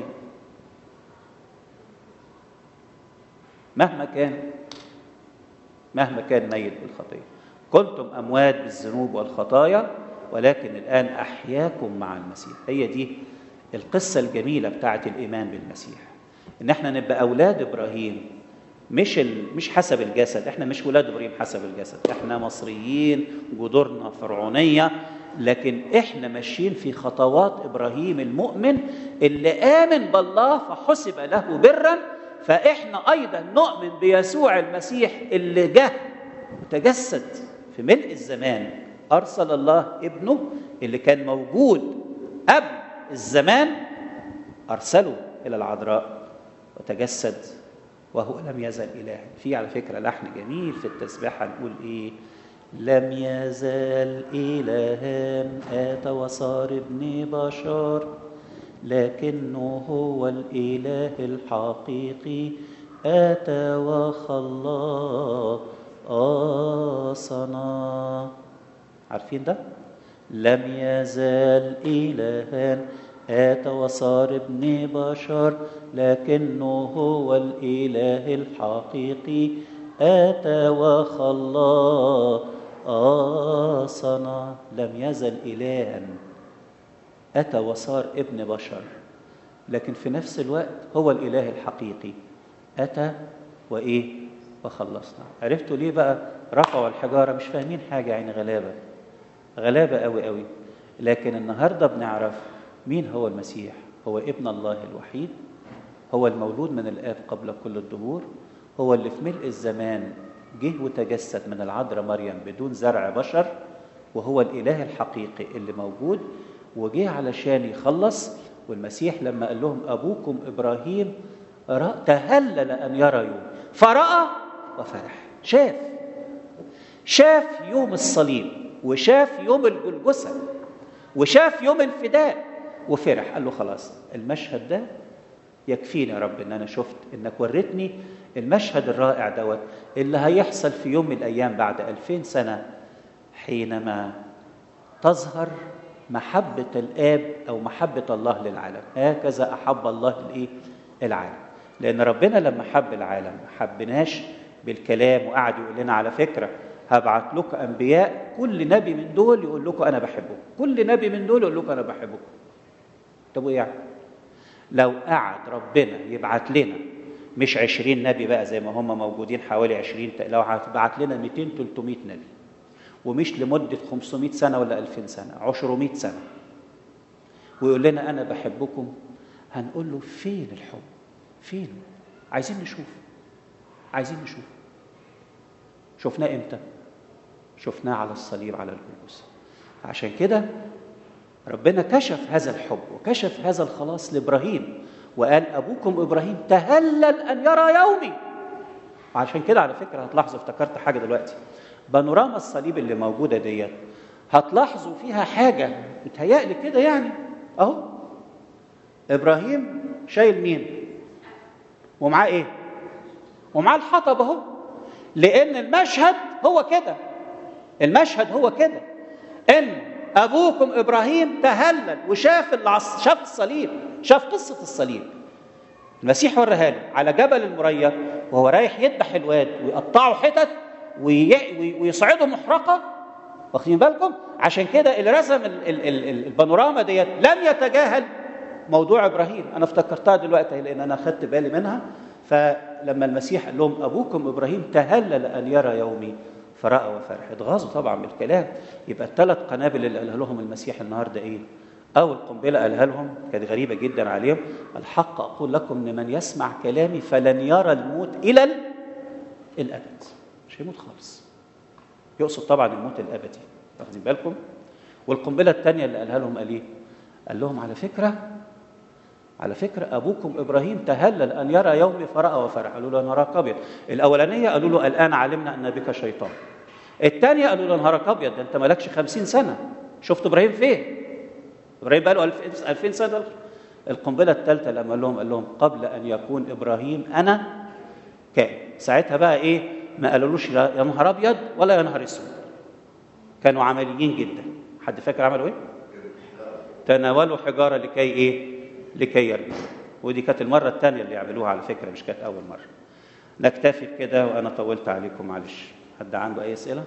مهما كان مهما كان ميت بالخطيه كنتم اموات بالذنوب والخطايا ولكن الان احياكم مع المسيح هي دي القصه الجميله بتاعه الايمان بالمسيح ان احنا نبقى اولاد ابراهيم مش ال... مش حسب الجسد احنا مش ولاد ابراهيم حسب الجسد احنا مصريين جذورنا فرعونيه لكن احنا ماشيين في خطوات ابراهيم المؤمن اللي امن بالله فحسب له برا فاحنا ايضا نؤمن بيسوع المسيح اللي جه وتجسد في ملء الزمان ارسل الله ابنه اللي كان موجود قبل الزمان ارسله الى العذراء وتجسد وهو لم يزل إلها في على فكرة لحن جميل في التسبيحة نقول إيه لم يزل إلها آت وصار ابن بشر لكنه هو الإله الحقيقي آتى وخلصنا عارفين ده؟ لم يزل إلها آت وصار ابن بشر لكنه هو الإله الحقيقي آتى وخلصنا لم يزل إلها أتى وصار ابن بشر لكن في نفس الوقت هو الإله الحقيقي أتى وإيه وخلصنا عرفتوا ليه بقى رفعوا الحجارة مش فاهمين حاجة يعني غلابة غلابة قوي قوي لكن النهاردة بنعرف مين هو المسيح هو ابن الله الوحيد هو المولود من الآب قبل كل الدهور هو اللي في ملء الزمان جه وتجسد من العذراء مريم بدون زرع بشر وهو الإله الحقيقي اللي موجود وجه علشان يخلص والمسيح لما قال لهم أبوكم إبراهيم رأى تهلل أن يرى يوم فرأى وفرح شاف شاف يوم الصليب وشاف يوم الجلجسة وشاف يوم الفداء وفرح قال له خلاص المشهد ده يكفيني يا رب ان انا شفت انك وريتني المشهد الرائع دوت اللي هيحصل في يوم من الايام بعد ألفين سنه حينما تظهر محبة الآب أو محبة الله للعالم هكذا أحب الله الإيه؟ العالم لأن ربنا لما حب العالم ما حبناش بالكلام وقعد يقول لنا على فكرة هبعت لكم أنبياء كل نبي من دول يقول لكم أنا بحبكم كل نبي من دول يقول لكم أنا بحبكم طب وإيه يعني؟ لو قعد ربنا يبعت لنا مش عشرين نبي بقى زي ما هم موجودين حوالي عشرين لو بعت لنا 200 300 نبي ومش لمدة 500 سنة ولا 2000 سنة 200 سنة ويقول لنا أنا بحبكم هنقول له فين الحب فين عايزين نشوف عايزين نشوف شفناه امتى شفناه على الصليب على الجلوس عشان كده ربنا كشف هذا الحب وكشف هذا الخلاص لابراهيم وقال ابوكم ابراهيم تهلل ان يرى يومي وعشان كده على فكره هتلاحظوا افتكرت حاجه دلوقتي بانوراما الصليب اللي موجوده ديت هتلاحظوا فيها حاجه متهيألي كده يعني اهو ابراهيم شايل مين ومعاه ايه ومعاه الحطب اهو لان المشهد هو كده المشهد هو كده ان ابوكم ابراهيم تهلل وشاف العص... شاف الصليب شاف قصه الصليب المسيح وريها له على جبل المريا وهو رايح يذبح الواد ويقطعه حتت وي... ويصعده محرقه واخدين بالكم عشان كده اللي رسم ال... ال... ال... البانوراما ديت لم يتجاهل موضوع ابراهيم انا افتكرتها دلوقتي لان انا خدت بالي منها فلما المسيح قال لهم ابوكم ابراهيم تهلل ان يرى يومي فراى وفرح اتغاظوا طبعا بالكلام يبقى الثلاث قنابل اللي قالها لهم المسيح النهارده ايه اول قنبله قالها لهم كانت غريبه جدا عليهم الحق اقول لكم ان من يسمع كلامي فلن يرى الموت الى الابد مش هيموت خالص يقصد طبعا الموت الابدي واخدين بالكم والقنبله الثانيه اللي قالها لهم قال ايه قال لهم على فكره على فكرة أبوكم إبراهيم تهلل أن يرى يومي فرأى وفرح قالوا له نراك أبيض الأولانية قالوا له الآن علمنا أن بك شيطان الثانية قالوا له نهارك أبيض ده أنت مالكش خمسين سنة شفت إبراهيم فين إبراهيم بقى له ألفين سنة القنبلة الثالثة لما قال لهم قال لهم قبل أن يكون إبراهيم أنا كان ساعتها بقى إيه ما قالولوش يا نهار أبيض ولا يا نهار أسود كانوا عمليين جدا حد فاكر عملوا إيه؟ تناولوا حجارة لكي إيه؟ لكي يرموا ودي كانت المرة الثانية اللي يعملوها على فكرة مش كانت أول مرة نكتفي بكده وأنا طولت عليكم معلش حد عنده أي أسئلة؟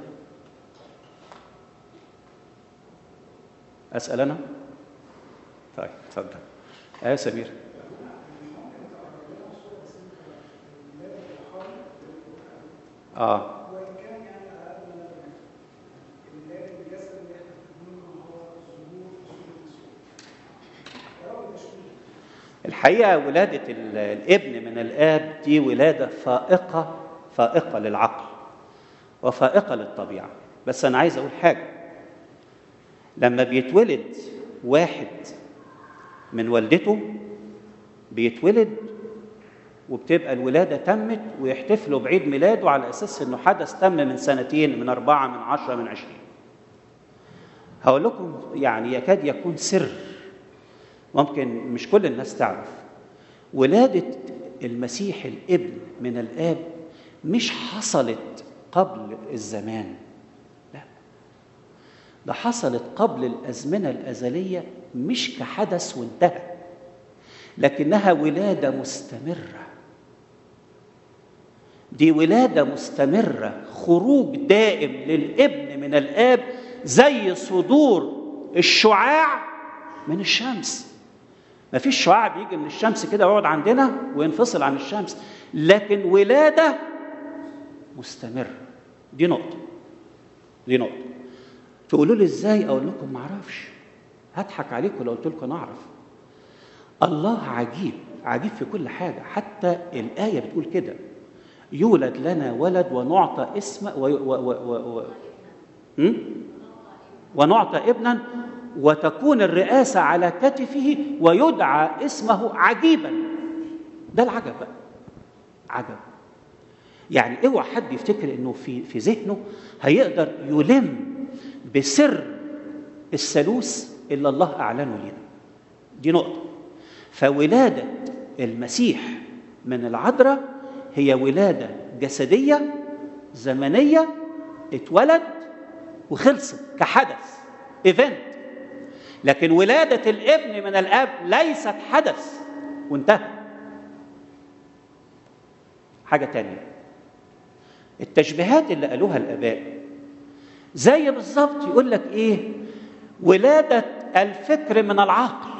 أسأل أنا؟ طيب اتفضل أيوة سمير آه وان كان يعني على قد ما الميلاد الجسد اللي احنا بنقوله هو ظهور صوره يسوع يا رب تشكيل الحقيقة ولادة ال- الابن من الآب دي ولادة فائقة فائقة للعقل وفائقة للطبيعة بس أنا عايز أقول حاجة لما بيتولد واحد من والدته بيتولد وبتبقى الولادة تمت ويحتفلوا بعيد ميلاده على أساس إنه حدث تم من سنتين من أربعة من عشرة من عشرين هقول لكم يعني يكاد يكون سر ممكن مش كل الناس تعرف ولادة المسيح الابن من الآب مش حصلت قبل الزمان لا ده حصلت قبل الأزمنة الأزلية مش كحدث وانتهى لكنها ولادة مستمرة دي ولادة مستمرة خروج دائم للابن من الآب زي صدور الشعاع من الشمس ما فيش شعاع بيجي من الشمس كده ويقعد عندنا وينفصل عن الشمس لكن ولادة مستمرة دي نقطة دي نقطة تقولوا لي ازاي اقول لكم ما اعرفش هضحك عليكم لو قلت لكم انا اعرف الله عجيب عجيب في كل حاجة حتى الآية بتقول كده يولد لنا ولد ونعطى اسم و... و... و... و... و... م? ونعطى ابنا وتكون الرئاسة على كتفه ويدعى اسمه عجيبا ده العجب بقى عجب يعني اوعى حد يفتكر انه في في ذهنه هيقدر يلم بسر الثالوث اللي الله اعلنه لنا دي نقطه فولاده المسيح من العذراء هي ولاده جسديه زمنيه اتولد وخلصت كحدث ايفنت لكن ولاده الابن من الاب ليست حدث وانتهى حاجه تانيه التشبيهات اللي قالوها الاباء زي بالظبط يقول لك ايه ولاده الفكر من العقل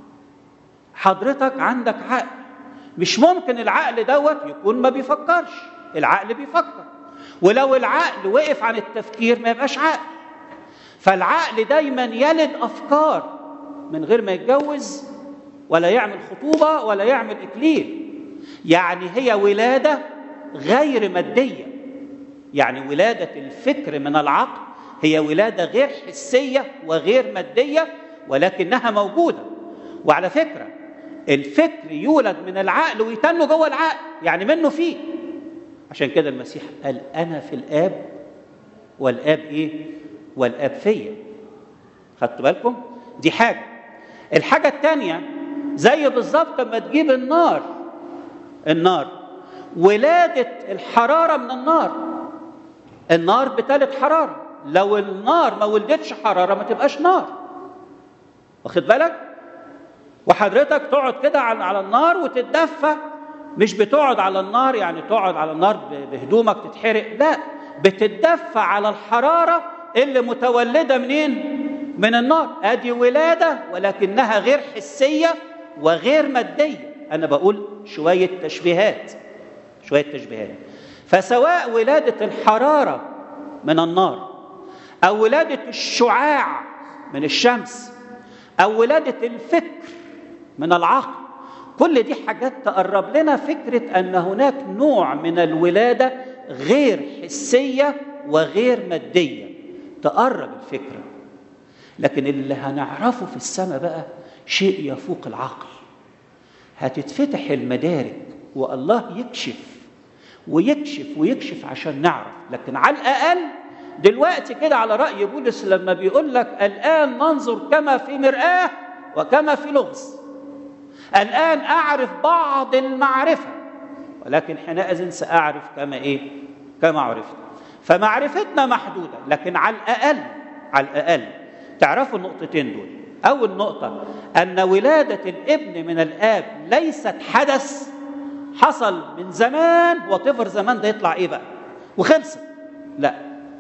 حضرتك عندك عقل مش ممكن العقل دوت يكون ما بيفكرش العقل بيفكر ولو العقل وقف عن التفكير ما يبقاش عقل فالعقل دايما يلد افكار من غير ما يتجوز ولا يعمل خطوبه ولا يعمل اكليل يعني هي ولاده غير ماديه يعني ولاده الفكر من العقل هي ولاده غير حسيه وغير ماديه ولكنها موجوده وعلى فكره الفكر يولد من العقل ويتنه جوه العقل يعني منه فيه عشان كده المسيح قال انا في الاب والاب ايه والاب فيا خدتوا بالكم دي حاجه الحاجه الثانيه زي بالظبط لما تجيب النار النار ولاده الحراره من النار النار بتلد حراره لو النار ما ولدتش حراره ما تبقاش نار واخد بالك وحضرتك تقعد كده على النار وتتدفى مش بتقعد على النار يعني تقعد على النار بهدومك تتحرق لا بتتدفى على الحراره اللي متولده منين من النار ادي ولاده ولكنها غير حسيه وغير ماديه انا بقول شويه تشبيهات شويه تشبيهات فسواء ولاده الحراره من النار او ولاده الشعاع من الشمس او ولاده الفكر من العقل كل دي حاجات تقرب لنا فكره ان هناك نوع من الولاده غير حسيه وغير ماديه تقرب الفكره لكن اللي هنعرفه في السماء بقى شيء يفوق العقل هتتفتح المدارك والله يكشف ويكشف ويكشف عشان نعرف لكن على الاقل دلوقتي كده على راي بولس لما بيقول لك الان ننظر كما في مراه وكما في لغز الان اعرف بعض المعرفه ولكن حينئذ ساعرف كما ايه كما عرفت فمعرفتنا محدوده لكن على الاقل على الاقل تعرفوا النقطتين دول اول نقطه ان ولاده الابن من الاب ليست حدث حصل من زمان وطفر زمان ده يطلع ايه بقى وخلصت لا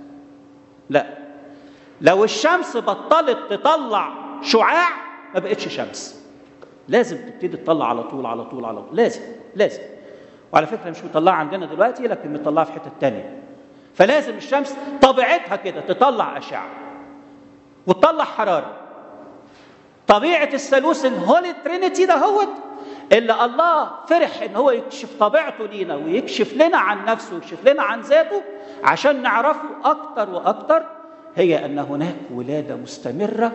لا لو الشمس بطلت تطلع شعاع ما بقتش شمس لازم تبتدي تطلع على طول على طول على طول لازم لازم وعلى فكره مش مطلعه عندنا دلوقتي لكن مطلعه في حته تانية فلازم الشمس طبيعتها كده تطلع اشعه وتطلع حراره طبيعه الثالوث الهولي ترينيتي ده هوت اللي الله فرح ان هو يكشف طبيعته لينا ويكشف لنا عن نفسه ويكشف لنا عن ذاته عشان نعرفه اكتر واكتر هي ان هناك ولاده مستمره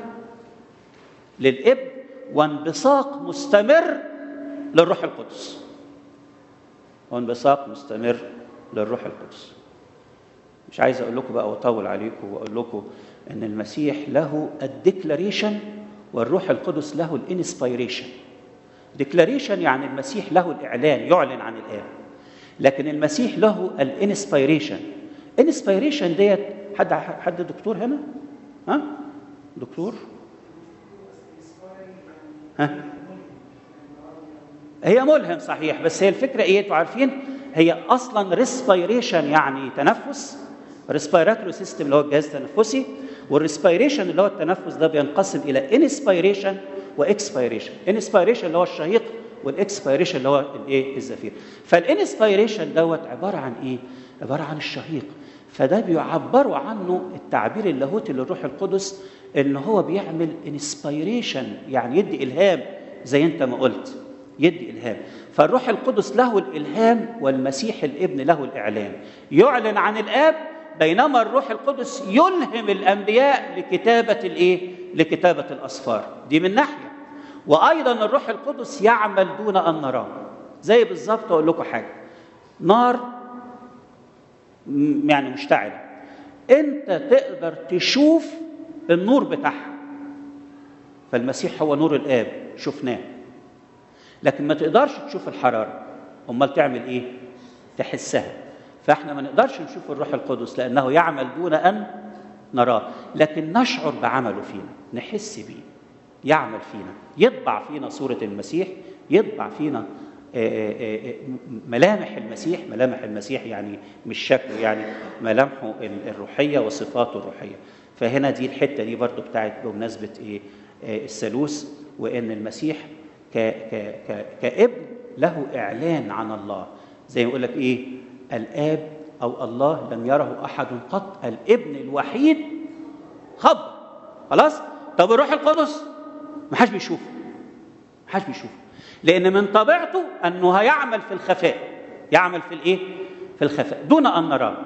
للابن وانبثاق مستمر للروح القدس وانبثاق مستمر للروح القدس مش عايز اقول لكم بقى واطول عليكم واقول لكم ان المسيح له الديكلاريشن والروح القدس له الانسبيريشن ديكلاريشن يعني المسيح له الاعلان يعلن عن الاب لكن المسيح له الانسبيريشن انسبيريشن ديت حد حد دكتور هنا ها دكتور ها هي ملهم صحيح بس هي الفكره ايه انتوا عارفين هي اصلا ريسبيريشن يعني تنفس ريسبيراتوري سيستم اللي هو الجهاز التنفسي والريسبيريشن اللي هو التنفس ده بينقسم الى انسبيريشن واكسبيريشن انسبيريشن اللي هو الشهيق والاكسبيريشن اللي هو الايه الزفير فالانسبيريشن دوت عباره عن ايه عباره عن الشهيق فده بيعبروا عنه التعبير اللاهوتي للروح القدس ان هو بيعمل انسبيريشن يعني يدي الهام زي انت ما قلت يدي الهام فالروح القدس له الالهام والمسيح الابن له الاعلان يعلن عن الاب بينما الروح القدس يلهم الانبياء لكتابه الايه لكتابه الاسفار دي من ناحيه وايضا الروح القدس يعمل دون ان نراه زي بالظبط اقول لكم حاجه نار م- يعني مشتعله انت تقدر تشوف النور بتاعها فالمسيح هو نور الاب شفناه لكن ما تقدرش تشوف الحراره امال تعمل ايه تحسها فاحنا ما نقدرش نشوف الروح القدس لانه يعمل دون ان نراه لكن نشعر بعمله فينا نحس بيه يعمل فينا يطبع فينا صوره المسيح يطبع فينا آه، آه، آه، ملامح المسيح ملامح المسيح يعني مش شكله يعني ملامحه ال- الروحيه وصفاته الروحيه فهنا دي الحته دي برضو بتاعت بمناسبه ايه آه، الثالوث وان المسيح ك ك ك كابن له اعلان عن الله زي ما يقول لك ايه الاب او الله لم يره احد قط الابن الوحيد خبر خلاص طب الروح القدس ما حدش بيشوفه ما حدش بيشوفه لان من طبيعته انه هيعمل في الخفاء يعمل في الايه في الخفاء دون ان نراه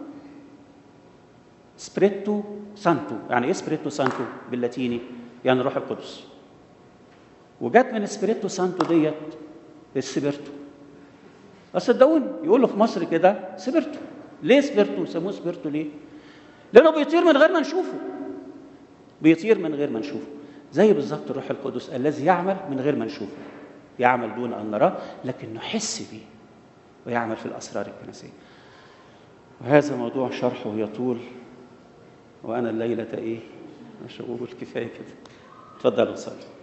سبريتو سانتو يعني ايه سبريتو سانتو باللاتيني يعني الروح القدس وجت من سبريتو سانتو ديت السبرتو بس صدقوني يقولوا في مصر كده سبرتو ليه سبرتو يسموه سبرتو ليه لانه بيطير من غير ما نشوفه بيطير من غير ما نشوفه زي بالظبط الروح القدس الذي يعمل من غير ما نشوفه يعمل دون ان نراه لكن نحس به ويعمل في الاسرار الكنسيه وهذا موضوع شرحه يطول وانا الليله ايه مش هقول كفايه كده اتفضلوا صلوا